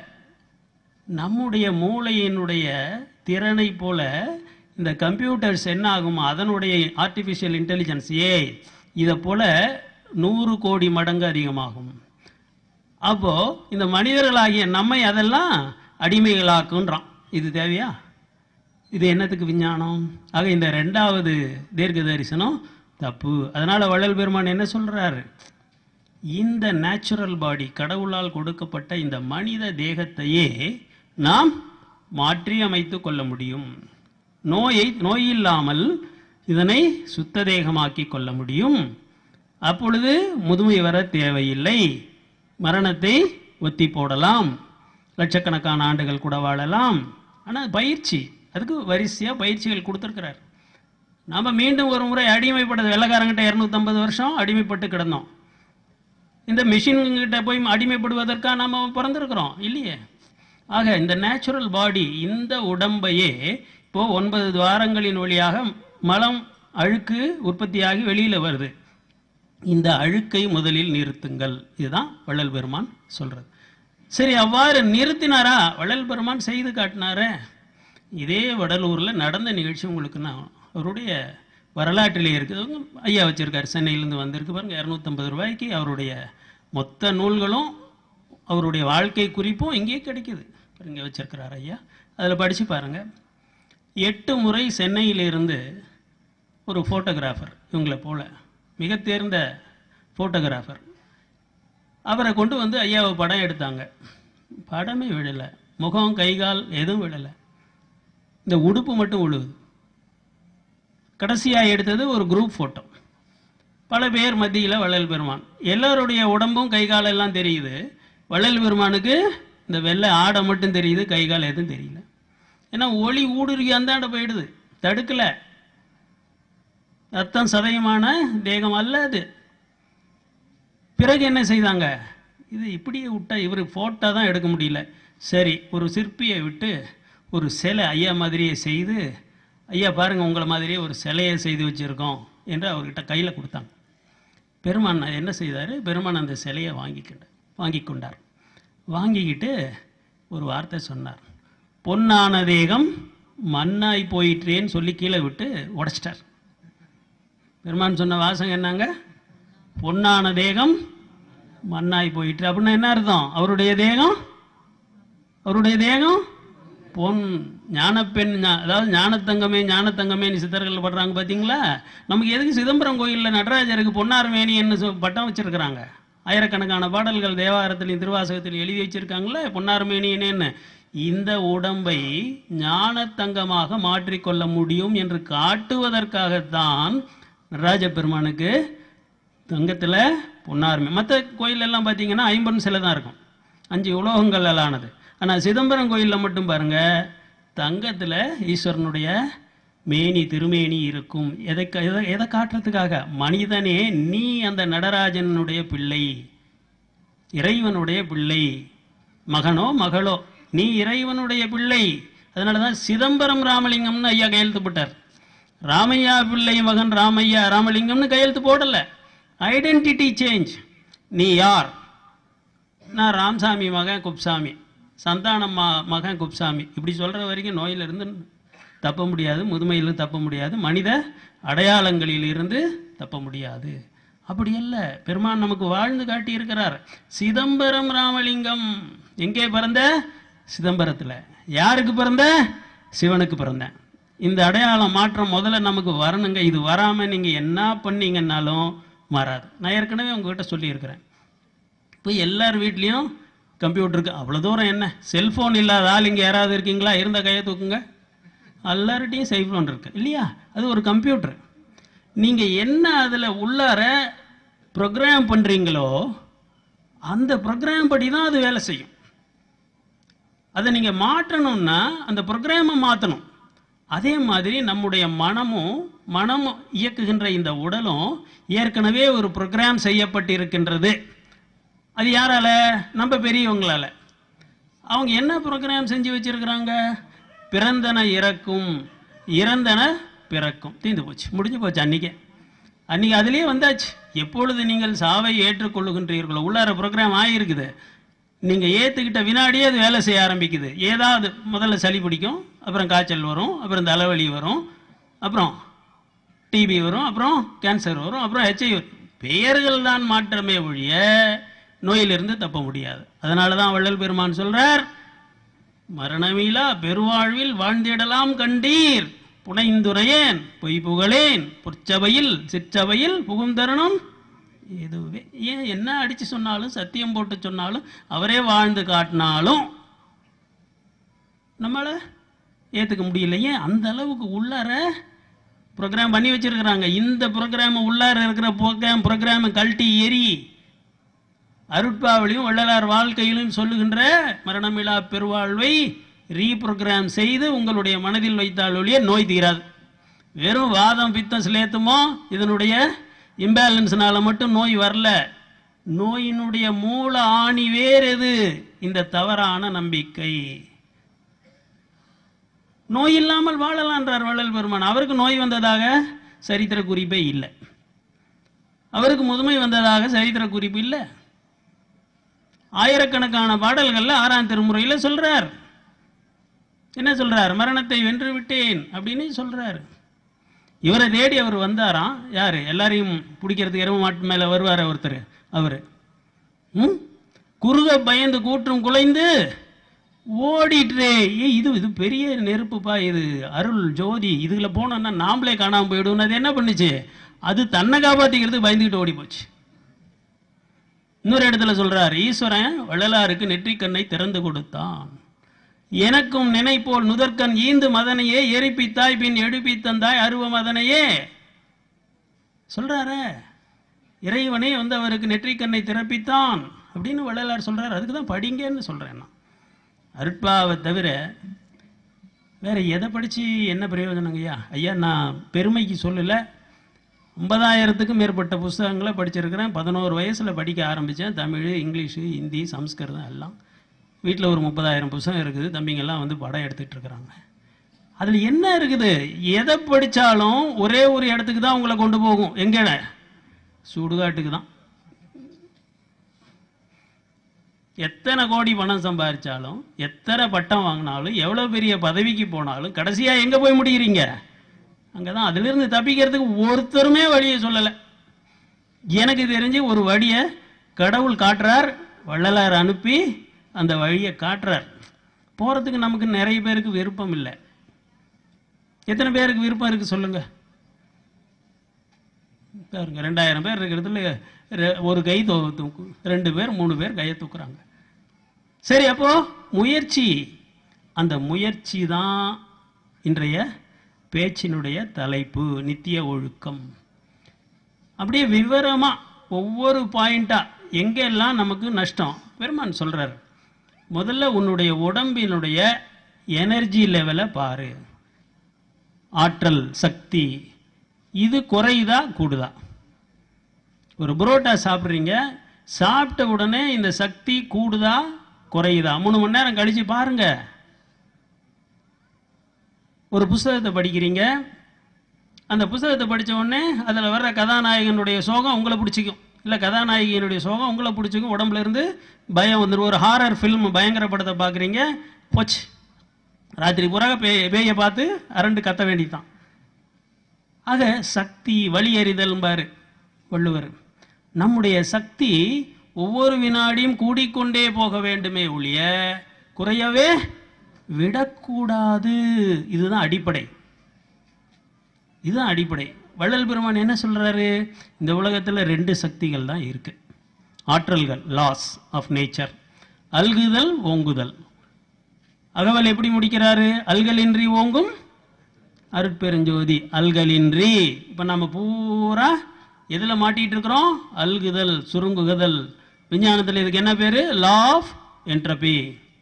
நம்முடைய மூளையினுடைய திறனை போல இந்த கம்ப்யூட்டர்ஸ் என்ன ஆகுமோ அதனுடைய ஆர்டிஃபிஷியல் இன்டெலிஜென்ஸ் ஏ இதை போல நூறு கோடி மடங்கு அதிகமாகும் அப்போ இந்த மனிதர்களாகிய நம்மை அதெல்லாம் அடிமைகளாக்குன்றான் இது தேவையா இது என்னத்துக்கு விஞ்ஞானம் ஆக இந்த ரெண்டாவது தீர்க்க தரிசனம் தப்பு அதனால வள்ளல் பெருமான் என்ன சொல்றாரு இந்த நேச்சுரல் பாடி கடவுளால் கொடுக்கப்பட்ட இந்த மனித தேகத்தையே நாம் மாற்றி அமைத்து கொள்ள முடியும் நோயை நோயில்லாமல் இதனை சுத்த தேகமாக்கி கொள்ள முடியும் அப்பொழுது முதுமை வர தேவையில்லை மரணத்தை ஒத்தி போடலாம் லட்சக்கணக்கான ஆண்டுகள் கூட வாழலாம் ஆனால் பயிற்சி அதுக்கு வரிசையாக பயிற்சிகள் கொடுத்துருக்கிறார் நாம் மீண்டும் ஒரு முறை அடிமைப்பட்டது வெள்ளக்காரங்கிட்ட இரநூத்தம்பது வருஷம் அடிமைப்பட்டு கிடந்தோம் இந்த மிஷின்கிட்ட போய் அடிமைப்படுவதற்கா நம்ம பிறந்திருக்கிறோம் இல்லையே ஆக இந்த நேச்சுரல் பாடி இந்த உடம்பையே இப்போ ஒன்பது துவாரங்களின் வழியாக மலம் அழுக்கு உற்பத்தியாகி வெளியில வருது இந்த அழுக்கை முதலில் நிறுத்துங்கள் இதுதான் வள்ளல் பெருமான் சொல்றது சரி அவ்வாறு நிறுத்தினாரா வள்ளல் பெருமான் செய்து காட்டினாரே இதே வடலூர்ல நடந்த நிகழ்ச்சி உங்களுக்கு நான் அவருடைய வரலாற்றிலே இருக்குது ஐயா வச்சிருக்காரு சென்னையிலேருந்து வந்திருக்கு பாருங்க இரநூத்தம்பது ரூபாய்க்கு அவருடைய மொத்த நூல்களும் அவருடைய வாழ்க்கை குறிப்பும் இங்கேயே கிடைக்குது இங்கே வச்சிருக்கிறார் ஐயா அதில் படிச்சு பாருங்க எட்டு முறை சென்னையிலிருந்து ஒரு ஃபோட்டோகிராஃபர் இவங்களை போல மிக தேர்ந்த ஃபோட்டோகிராஃபர் அவரை கொண்டு வந்து ஐயாவை படம் எடுத்தாங்க படமே விழலை முகம் கை கால் எதுவும் விழலை இந்த உடுப்பு மட்டும் விழுவுது கடைசியாக எடுத்தது ஒரு குரூப் ஃபோட்டோ பல பேர் மத்தியில் வள்ளல் பெருமான் எல்லாருடைய உடம்பும் கை கால் எல்லாம் தெரியுது வள்ளல் பெருமானுக்கு இந்த வெள்ளை ஆடை மட்டும் தெரியுது கை கால் எதுவும் தெரியல ஏன்னா ஒளி ஊடுருவி அந்தாண்ட போயிடுது தடுக்கலை ரத்தம் சதயமான தேகம் அல்ல அது பிறகு என்ன செய்தாங்க இது இப்படியே விட்டா இவர் ஃபோட்டோ தான் எடுக்க முடியல சரி ஒரு சிற்பியை விட்டு ஒரு சிலை ஐயா மாதிரியே செய்து ஐயா பாருங்க உங்களை மாதிரியே ஒரு சிலையை செய்து வச்சுருக்கோம் என்று அவர்கிட்ட கையில் கொடுத்தாங்க பெருமான் என்ன செய்தார் பெருமான் அந்த சிலையை வாங்கிக்கிட்ட வாங்கி கொண்டார் வாங்கிக்கிட்டு ஒரு வார்த்தை சொன்னார் பொன்னான தேகம் மண்ணாய் போயிற்றேன்னு சொல்லி கீழே விட்டு உடைச்சிட்டார் பெருமான் சொன்ன வாசகம் என்னங்க பொன்னான தேகம் மண்ணாய் போயிட்டு அப்படின்னா என்ன அர்த்தம் அவருடைய தேகம் அவருடைய தேகம் பொன் ஞானப்பெண் ஞா- அதாவது ஞானத்தங்கமே ஞானத்தங்கமேன்னு சித்தர்கள் படுறாங்க பார்த்தீங்களா நமக்கு எதுக்கு சிதம்பரம் கோயிலில் நடராஜருக்கு பொன்னார் மேனின்னு சொ- பட்டம் வச்சிருக்கிறாங்க ஆயிரக்கணக்கான பாடல்கள் தேவாரத்திலையும் திருவாசகத்திலையும் எழுதி வச்சிருக்காங்களே பொன்னார் மேனியனேன்னு இந்த உடம்பை ஞானத்தங்கமாக மாற்றிக்கொள்ள முடியும் என்று காட்டுவதற்காகத்தான் நடராஜ பெருமானுக்கு தங்கத்தில் பொன்னார்மை மற்ற கோயிலெல்லாம் பார்த்தீங்கன்னா ஐம்பொன் சிலை தான் இருக்கும் அஞ்சு உலோகங்களால் ஆனது ஆனால் சிதம்பரம் கோயிலில் மட்டும் பாருங்க தங்கத்தில் ஈஸ்வரனுடைய மேனி திருமேனி இருக்கும் எதை க- எதை எதை காட்டுறதுக்காக மனிதனே நீ அந்த நடராஜனுடைய பிள்ளை இறைவனுடைய பிள்ளை மகனோ மகளோ நீ இறைவனுடைய பிள்ளை அதனால தான் சிதம்பரம் ராமலிங்கம்னு ஐயா கையெழுத்து போட்டார் ராமையா பிள்ளை மகன் ராமையா ராமலிங்கம்னு கையெழுத்து போடல ஐடென்டிட்டி சேஞ்ச் நீ யார் நான் ராம்சாமி மகன் குப்சாமி சந்தானம் ம மகன் குப்சாமி இப்படி சொல்கிற வரைக்கும் நோயிலிருந்து தப்ப முடியாது முதுமையிலிருந்து தப்ப முடியாது மனித அடையாளங்களிலிருந்து தப்ப முடியாது அப்படி அல்ல பெருமான் நமக்கு வாழ்ந்து காட்டியிருக்கிறார் சிதம்பரம் ராமலிங்கம் எங்கே பிறந்த சிதம்பரத்தில் யாருக்கு பிறந்த சிவனுக்கு பிறந்தேன் இந்த அடையாளம் மாற்றம் முதல்ல நமக்கு வரணுங்க இது வராமல் நீங்கள் என்ன பண்ணீங்கன்னாலும் மாறாது நான் ஏற்கனவே உங்ககிட்ட சொல்லியிருக்கிறேன் இப்போ எல்லார் வீட்லேயும் கம்ப்யூட்டர் இருக்கு அவ்வளோ தூரம் என்ன செல்ஃபோன் இல்லாத ஆள் இங்கே யாராவது இருக்கீங்களா இருந்த கையை தூக்குங்க எல்லார்கிட்டையும் செல்ஃபோன் இருக்கு இல்லையா அது ஒரு கம்ப்யூட்டர் நீங்கள் என்ன அதில் உள்ளார ப்ரோக்ராம் பண்ணுறீங்களோ அந்த ப்ரோக்ராம் படி தான் அது வேலை செய்யும் அதை நீங்கள் மாற்றணும்னா அந்த ப்ரோக்ராமை மாற்றணும் அதே மாதிரி நம்முடைய மனமும் மனம் இயக்குகின்ற இந்த உடலும் ஏற்கனவே ஒரு ப்ரோக்ராம் செய்யப்பட்டிருக்கின்றது அது யாரால நம்ம பெரியவங்களால அவங்க என்ன ப்ரோக்ராம் செஞ்சு வச்சிருக்கிறாங்க பிறந்தன இறக்கும் இறந்தன பிறக்கும் தீர்ந்து போச்சு முடிஞ்சு போச்சு அன்னைக்கே அன்னைக்கு அதுலேயே வந்தாச்சு எப்பொழுது நீங்கள் சாவை ஏற்றுக்கொள்ளுகின்றீர்களோ உள்ளார ப்ரோக்ராம் ஆகியிருக்குது நீங்கள் ஏற்றுக்கிட்ட வினாடியே அது வேலை செய்ய ஆரம்பிக்குது ஏதாவது முதல்ல சளி பிடிக்கும் அப்புறம் காய்ச்சல் வரும் அப்புறம் தலைவலி வரும் அப்புறம் டிபி வரும் அப்புறம் கேன்சர் வரும் அப்புறம் ஹெச்ஐவி பெயர்கள் தான் மாற்றமே ஒழிய நோயிலிருந்து தப்ப முடியாது அதனால தான் வள்ளல் பெருமான் சொல்றார் மரணமிலா பெருவாழ்வில் வாழ்ந்திடலாம் கண்டீர் புனைந்துரையேன் பொய் புகழேன் பொற்சபையில் சிற்றபையில் புகுந்தரணும் எதுவே ஏன் என்ன அடிச்சு சொன்னாலும் சத்தியம் போட்டு சொன்னாலும் அவரே வாழ்ந்து காட்டினாலும் நம்மளை ஏற்றுக்க முடியல ஏன் அந்த அளவுக்கு உள்ளார ப்ரோக்ராம் பண்ணி வச்சிருக்கிறாங்க இந்த ப்ரோக்ராம் உள்ளார இருக்கிற ப்ரோக்ராம் ப்ரோக்ராமை கழட்டி எரி அருட்பாவளியும் வள்ளலார் வாழ்க்கையிலும் சொல்லுகின்ற மரணமிலா பெருவாழ்வை ரீப்ரோக்ராம் செய்து உங்களுடைய மனதில் வைத்தால் ஒழிய நோய் தீராது வெறும் வாதம் பித்தம் சிலேத்துமோ இதனுடைய இம்பேலன்ஸ்னால மட்டும் நோய் வரல நோயினுடைய மூல ஆணி வேர் எது இந்த தவறான நம்பிக்கை நோய் இல்லாமல் வாழலான்றார் வள்ளல் பெருமான் அவருக்கு நோய் வந்ததாக சரித்திர குறிப்பே இல்லை அவருக்கு முதுமை வந்ததாக சரித்திர குறிப்பு இல்லை ஆயிரக்கணக்கான பாடல்கள்ல ஆறாம் திருமுறையில் சொல்றார் என்ன சொல்றார் மரணத்தை வென்று விட்டேன் அப்படின்னு சொல்றார் இவரை தேடி அவர் வந்தாராம் யாரு எல்லாரையும் பிடிக்கிறதுக்கு எரும மாட்டு மேல வருவார் ஒருத்தர் அவரு ம் குறுக பயந்து கூற்றும் குலைந்து ஓடிட்டு ஏ இது இது பெரிய நெருப்புப்பா இது அருள் ஜோதி இதுல போனோம்னா நாமளே காணாம போயிடும் அது என்ன பண்ணுச்சு அது தன்னை காப்பாத்திக்கிறதுக்கு பயந்துக்கிட்டு ஓடி போச்சு இன்னொரு இடத்துல சொல்றார் ஈஸ்வரன் வள்ளலாருக்கு நெற்றிக்கண்ணை திறந்து கொடுத்தான் எனக்கும் நினைப்போல் நுதற்கண் ஈந்து மதனையே எரிப்பித்தாய் பின் எடுப்பித்தந்தாய் அருவ மதனையே சொல்றாரே இறைவனே வந்து அவருக்கு நெற்றிக்கண்ணை திறப்பித்தான் அப்படின்னு வள்ளலார் சொல்றாரு அதுக்கு தான் படிங்கன்னு சொல்றேன் நான் அருட்பாவை தவிர வேற எதை படிச்சு என்ன பிரயோஜனங்க ஐயா ஐயா நான் பெருமைக்கு சொல்லல ஐம்பதாயிரத்துக்கும் மேற்பட்ட புஸ்தகங்களை படிச்சிருக்கிறேன் பதினோரு வயசில் படிக்க ஆரம்பித்தேன் தமிழ் இங்கிலீஷு ஹிந்தி சம்ஸ்கிருதம் எல்லாம் வீட்டில் ஒரு முப்பதாயிரம் புஸ்தகம் இருக்குது தம்பிங்கெல்லாம் வந்து படம் எடுத்துட்டு இருக்கிறாங்க அதில் என்ன இருக்குது எதை படித்தாலும் ஒரே ஒரு இடத்துக்கு தான் உங்களை கொண்டு போகும் எங்கே சுடுகாட்டுக்கு தான் எத்தனை கோடி பணம் சம்பாதிச்சாலும் எத்தனை பட்டம் வாங்கினாலும் எவ்வளோ பெரிய பதவிக்கு போனாலும் கடைசியாக எங்கே போய் முடிகிறீங்க அங்கே தான் அதிலிருந்து தப்பிக்கிறதுக்கு ஒருத்தருமே வழியை சொல்லலை எனக்கு தெரிஞ்சு ஒரு வழியை கடவுள் காட்டுறார் வள்ளலார் அனுப்பி அந்த வழியை காட்டுறார் போகிறதுக்கு நமக்கு நிறைய பேருக்கு விருப்பம் இல்லை எத்தனை பேருக்கு விருப்பம் இருக்குது சொல்லுங்க பாருங்க ரெண்டாயிரம் பேர் இருக்கிறதுல ரெ- ஒரு கை தூ தூக்கு ரெண்டு பேர் மூணு பேர் கையை தூக்குறாங்க சரி அப்போ முயற்சி அந்த முயற்சி தான் இன்றைய பேச்சினுடைய தலைப்பு நித்திய ஒழுக்கம் அப்படியே விவரமா ஒவ்வொரு பாயிண்டா எங்கெல்லாம் நமக்கு நஷ்டம் பெருமான் சொல்றாரு முதல்ல உன்னுடைய உடம்பினுடைய எனர்ஜி லெவலை பாரு ஆற்றல் சக்தி இது குறையுதா கூடுதா ஒரு புரோட்டா சாப்பிட்றீங்க சாப்பிட்ட உடனே இந்த சக்தி கூடுதா குறையுதா மூணு மணி நேரம் கழிச்சு பாருங்க ஒரு புஸ்தகத்தை படிக்கிறீங்க அந்த புஸ்தகத்தை படிச்ச உடனே அதில் வர்ற கதாநாயகனுடைய சோகம் உங்களை பிடிச்சிக்கும் இல்லை கதாநாயகியினுடைய சோகம் உங்களை பிடிச்சிக்கும் உடம்புல இருந்து பயம் வந்துடும் ஒரு ஹாரர் ஃபில்ம் பயங்கர படத்தை பார்க்குறீங்க போச்சு ராத்திரி புறாக பேய பேயை பார்த்து அரண்டு கத்த வேண்டியதுதான் ஆக சக்தி வழி எறிதல்பாரு வள்ளுவர் நம்முடைய சக்தி ஒவ்வொரு வினாடியும் கூடிக்கொண்டே போக வேண்டுமே ஒழிய குறையவே விடக்கூடாது இதுதான் அடிப்படை இதுதான் அடிப்படை வள்ளல் பெருமான் என்ன சொல்றாரு இந்த உலகத்துல ரெண்டு சக்திகள் தான் இருக்கு ஆற்றல்கள் லாஸ் ஆஃப் நேச்சர் அல்குதல் ஓங்குதல் அகவல் எப்படி முடிக்கிறாரு அல்கலின்றி ஓங்கும் அருட்பெருஞ்சோதி அல்கலின்றி இப்போ நம்ம பூரா எதில் மாட்டிட்டு இருக்கிறோம் அல்குதல் சுருங்குகுதல் விஞ்ஞானத்தில் இதுக்கு என்ன பேரு law of entropy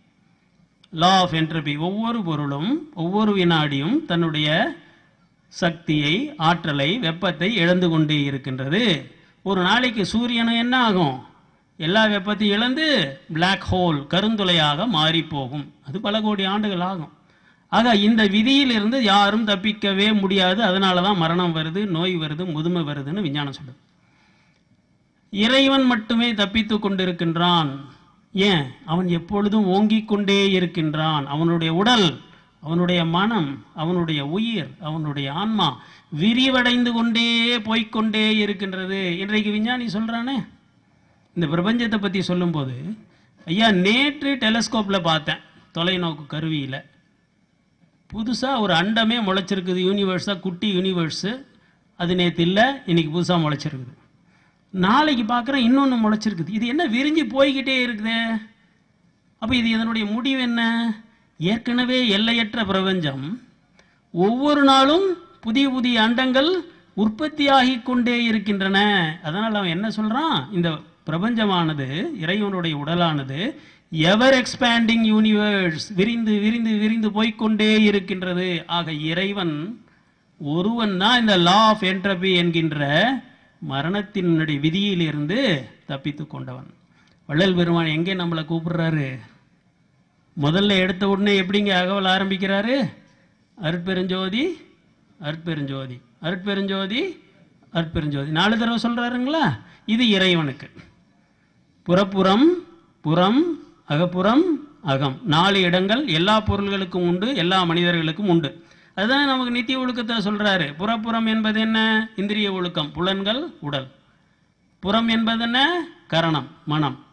law of entropy ஒவ்வொரு பொருளும் ஒவ்வொரு வினாடியும் தன்னுடைய சக்தியை ஆற்றலை வெப்பத்தை இழந்து கொண்டே இருக்கின்றது ஒரு நாளைக்கு சூரியனும் என்ன ஆகும் எல்லா வெப்பத்தையும் இழந்து பிளாக் ஹோல் கருந்துளையாக மாறி போகும் அது பல கோடி ஆண்டுகள் ஆகும் ஆக இந்த விதியிலிருந்து யாரும் தப்பிக்கவே முடியாது அதனால தான் மரணம் வருது நோய் வருது முதுமை வருதுன்னு விஞ்ஞானம் சொல்லுது இறைவன் மட்டுமே தப்பித்துக் கொண்டிருக்கின்றான் ஏன் அவன் எப்பொழுதும் ஓங்கிக் கொண்டே இருக்கின்றான் அவனுடைய உடல் அவனுடைய மனம் அவனுடைய உயிர் அவனுடைய ஆன்மா விரிவடைந்து கொண்டே போய்க்கொண்டே இருக்கின்றது இன்றைக்கு விஞ்ஞானி சொல்றானே இந்த பிரபஞ்சத்தை பத்தி சொல்லும்போது ஐயா நேற்று டெலஸ்கோப்ல பார்த்தேன் தொலைநோக்கு கருவியில புதுசா ஒரு அண்டமே முளைச்சிருக்குது யூனிவர்ஸா குட்டி யூனிவர்ஸ் அது நேத்து இல்ல இன்னைக்கு புதுசா முளைச்சிருக்குது நாளைக்கு பார்க்குறேன் இன்னொன்று முளைச்சிருக்குது இது என்ன விரிஞ்சு போய்கிட்டே இருக்குதே அப்போ இது இதனுடைய முடிவு என்ன ஏற்கனவே எல்லையற்ற பிரபஞ்சம் ஒவ்வொரு நாளும் புதிய புதிய அண்டங்கள் உற்பத்தியாகி கொண்டே இருக்கின்றன அதனால் அவன் என்ன சொல்றான் இந்த பிரபஞ்சமானது இறைவனுடைய உடலானது எவர் எக்ஸ்பேண்டிங் யூனிவர்ஸ் விரிந்து விரிந்து விரிந்து போய்க்கொண்டே இருக்கின்றது ஆக இறைவன் ஒருவன் தான் இந்த லா ஆஃப் என்ட்ரபி என்கின்ற மரணத்தினுடைய விதியிலிருந்து தப்பித்து கொண்டவன் வள்ளல் பெருமான் எங்கே நம்மளை கூப்பிடுறாரு முதல்ல எடுத்த உடனே எப்படிங்க அகவல் ஆரம்பிக்கிறாரு அருட்பெருஞ்சோதி அருட்பெருஞ்சோதி அருட்பெருஞ்சோதி அருட்பெருஞ்சோதி நாலு தடவை சொல்றாருங்களா இது இறைவனுக்கு புறப்புறம் புறம் அகப்புறம் அகம் நாலு இடங்கள் எல்லா பொருள்களுக்கும் உண்டு எல்லா மனிதர்களுக்கும் உண்டு அதுதான் நமக்கு நித்திய ஒழுக்கத்தை சொல்றாரு புறப்புறம் என்பது என்ன இந்திரிய ஒழுக்கம் புலன்கள் உடல் புறம் என்பது என்ன கரணம் மனம்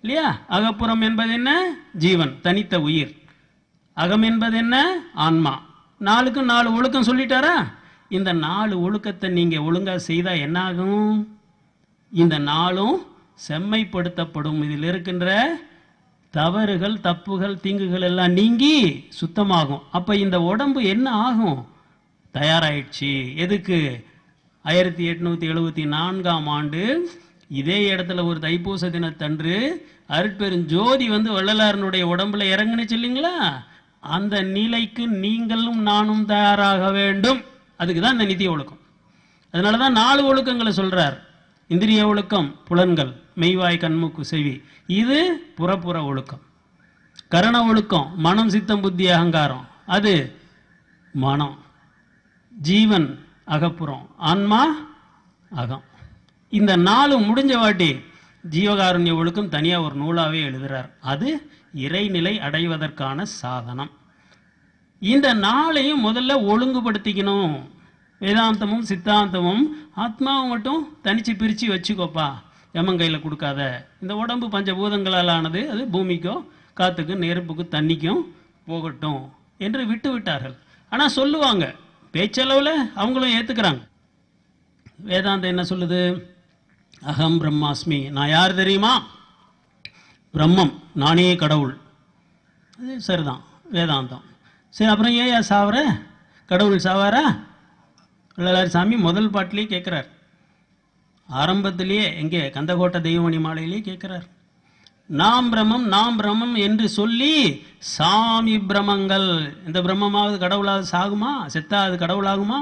இல்லையா அகப்புறம் என்பது என்ன ஜீவன் தனித்த உயிர் அகம் என்பது என்ன ஆன்மா நாலுக்கும் நாலு ஒழுக்கம் சொல்லிட்டாரா இந்த நாலு ஒழுக்கத்தை நீங்க ஒழுங்கா செய்தா என்ன ஆகும் இந்த நாளும் செம்மைப்படுத்தப்படும் இதில் இருக்கின்ற தவறுகள் தப்புகள் தீங்குகள் எல்லாம் நீங்கி சுத்தமாகும் அப்ப இந்த உடம்பு என்ன ஆகும் தயாராயிடுச்சு எதுக்கு ஆயிரத்தி எட்நூத்தி எழுபத்தி நான்காம் ஆண்டு இதே இடத்துல ஒரு தைப்பூச தினத்தன்று அருட்பெருஞ்சோதி வந்து வள்ளலாரனுடைய உடம்புல இறங்குனுச்சு இல்லைங்களா அந்த நிலைக்கு நீங்களும் நானும் தயாராக வேண்டும் அதுக்கு தான் இந்த நித்திய ஒழுக்கம் அதனால தான் நாலு ஒழுக்கங்களை சொல்றார் இந்திரிய ஒழுக்கம் புலன்கள் மெய்வாய் கண்மூக்கு செவி இது புறப்புற ஒழுக்கம் கரண ஒழுக்கம் மனம் சித்தம் புத்தி அகங்காரம் அது மனம் ஜீவன் அகப்புறம் ஆன்மா அகம் இந்த நாலு முடிஞ்ச வாட்டி ஜீவகாருண்ய ஒழுக்கம் தனியா ஒரு நூலாவே எழுதுறார் அது இறைநிலை அடைவதற்கான சாதனம் இந்த நாளையும் முதல்ல ஒழுங்குபடுத்திக்கணும் வேதாந்தமும் சித்தாந்தமும் ஆத்மாவை மட்டும் தனிச்சு பிரிச்சு வச்சுக்கோப்பா எமன் கையில கொடுக்காத இந்த உடம்பு பஞ்சபூதங்களால் ஆனது அது பூமிக்கும் காத்துக்கும் நெருப்புக்கும் தண்ணிக்கும் போகட்டும் என்று விட்டு விட்டார்கள் ஆனா சொல்லுவாங்க பேச்சளவுல அவங்களும் ஏத்துக்கிறாங்க வேதாந்தம் என்ன சொல்லுது அகம் பிரம்மாஸ்மி நான் யார் தெரியுமா பிரம்மம் நானே கடவுள் அது சரிதான் வேதாந்தம் சரி அப்புறம் ஏயா சாவற கடவுள் சாவாரா வள்ளலார் சாமி முதல் பாட்டிலேயே கேட்குறார் ஆரம்பத்திலேயே எங்கே கந்தகோட்டை தெய்வமணி மாலையிலேயே கேட்குறார் நாம் பிரம்மம் நாம் பிரம்மம் என்று சொல்லி சாமி பிரமங்கள் இந்த பிரம்மமாவது கடவுளாவது சாகுமா செத்தா அது கடவுளாகுமா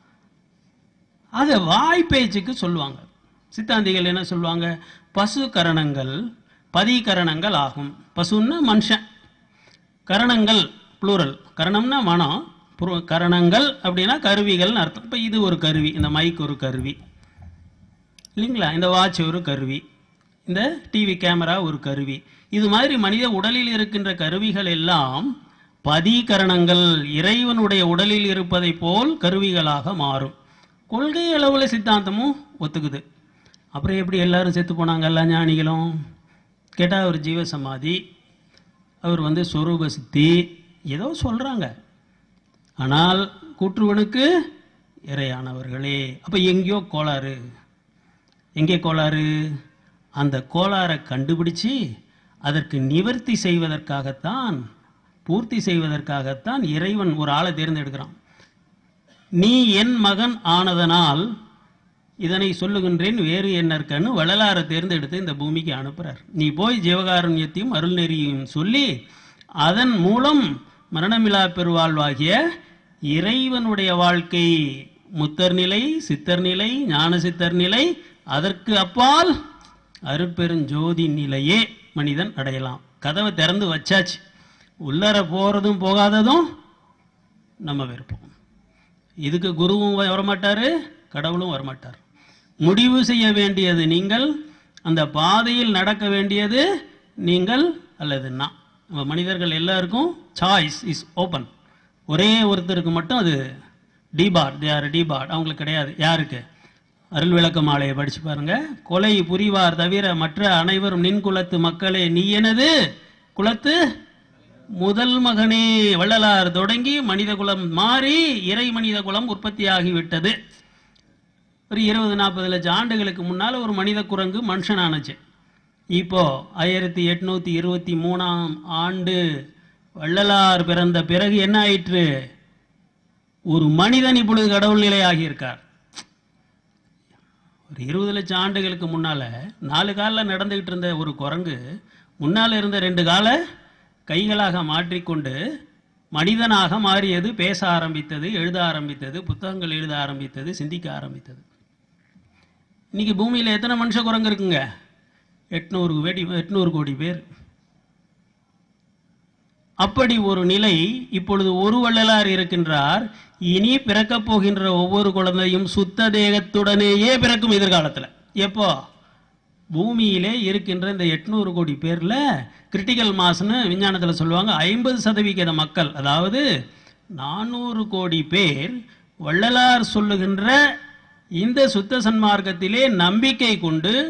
அதை வாய் பேச்சுக்கு சொல்லுவாங்க சித்தாந்திகள் என்ன சொல்லுவாங்க பசு கரணங்கள் பதிகரணங்கள் ஆகும் பசுன்னா மனுஷன் கரணங்கள் ப்ளூரல் கரணம்னா மனம் புரு- கரணங்கள் அப்படின்னா கருவிகள்னு அர்த்தம் இப்போ இது ஒரு கருவி இந்த மைக் ஒரு கருவி இல்லைங்களா இந்த வாட்ச் ஒரு கருவி இந்த டிவி கேமரா ஒரு கருவி இது மாதிரி மனித உடலில் இருக்கின்ற கருவிகள் எல்லாம் பதிகரணங்கள் இறைவனுடைய உடலில் இருப்பதை போல் கருவிகளாக மாறும் கொள்கை அளவில் சித்தாந்தமும் ஒத்துக்குது அப்புறம் எப்படி எல்லாரும் செத்து போனாங்க எல்லா ஞானிகளும் கேட்டால் அவர் ஜீவசமாதி அவர் வந்து சொரூப சித்தி ஏதோ சொல்றாங்க ஆனால் கூற்றுவனுக்கு இறையானவர்களே அப்ப எங்கேயோ கோளாறு எங்கே கோளாறு அந்த கோளாறை கண்டுபிடிச்சு அதற்கு நிவர்த்தி செய்வதற்காகத்தான் பூர்த்தி செய்வதற்காகத்தான் இறைவன் ஒரு ஆளை தேர்ந்தெடுக்கிறான் நீ என் மகன் ஆனதனால் இதனை சொல்லுகின்றேன் வேறு என்னற்கன்னு வள்ளலாரை தேர்ந்தெடுத்து இந்த பூமிக்கு அனுப்புறார் நீ போய் ஜீவகாருண்யத்தையும் அருள்நெறியையும் சொல்லி அதன் மூலம் மரணமிலா பெருவாழ்வாகிய இறைவனுடைய வாழ்க்கை முத்தர் நிலை சித்தர் நிலை ஞான சித்தர் நிலை அதற்கு அப்பால் அருட்பெருஞ்சோதி நிலையே மனிதன் அடையலாம் கதவை திறந்து வச்சாச்சு உள்ளர போறதும் போகாததும் நம்ம விருப்பம் இதுக்கு குருவும் வ- வரமாட்டாரு கடவுளும் வரமாட்டார் முடிவு செய்ய வேண்டியது நீங்கள் அந்த பாதையில் நடக்க வேண்டியது நீங்கள் அல்லது நான் நம்ம மனிதர்கள் எல்லாருக்கும் சாய்ஸ் இஸ் ஓப்பன் ஒரே ஒருத்தருக்கு மட்டும் அது டிபார் தே ஆர் டிபார் அவங்களுக்கு கிடையாது யாருக்கு அருள் விளக்க மாலையை படிச்சு பாருங்க கொலை புரிவார் தவிர மற்ற அனைவரும் நின் குலத்து மக்களே நீ எனது குலத்து முதல் மகனே வள்ளலார் தொடங்கி மனித குலம் மாறி இறை மனித குலம் உற்பத்தியாகிவிட்டது ஒரு இருபது நாற்பது லட்சம் ஆண்டுகளுக்கு முன்னால ஒரு மனித குரங்கு மனுஷனானுச்சு இப்போ ஆயிரத்தி எட்நூத்தி இருபத்தி மூணாம் ஆண்டு வள்ளலார் பிறந்த பிறகு என்ன ஆயிற்று ஒரு மனிதன் இப்பொழுது கடவுள் நிலையாகி இருக்கார் ஒரு இருபது லட்சம் ஆண்டுகளுக்கு முன்னால நாலு காலில் நடந்துகிட்டு இருந்த ஒரு குரங்கு முன்னால இருந்த ரெண்டு காலை கைகளாக மாற்றிக்கொண்டு மனிதனாக மாறியது பேச ஆரம்பித்தது எழுத ஆரம்பித்தது புத்தகங்கள் எழுத ஆரம்பித்தது சிந்திக்க ஆரம்பித்தது இன்னைக்கு பூமியில எத்தனை மனுஷ குரங்கு இருக்குங்க எட்நூறு வெடி எட்நூறு கோடி பேர் அப்படி ஒரு நிலை இப்பொழுது ஒரு வள்ளலார் இருக்கின்றார் இனி பிறக்கப் போகின்ற ஒவ்வொரு குழந்தையும் சுத்த தேகத்துடனேயே பிறக்கும் எதிர்காலத்துல எப்போ பூமியிலே இருக்கின்ற இந்த எட்நூறு கோடி பேர்ல கிரிட்டிக்கல் மாஸ்னு விஞ்ஞானத்துல சொல்லுவாங்க ஐம்பது சதவிகித மக்கள் அதாவது நானூறு கோடி பேர் வள்ளலார் சொல்லுகின்ற இந்த சுத்த சன்மார்க்கத்திலே நம்பிக்கை கொண்டு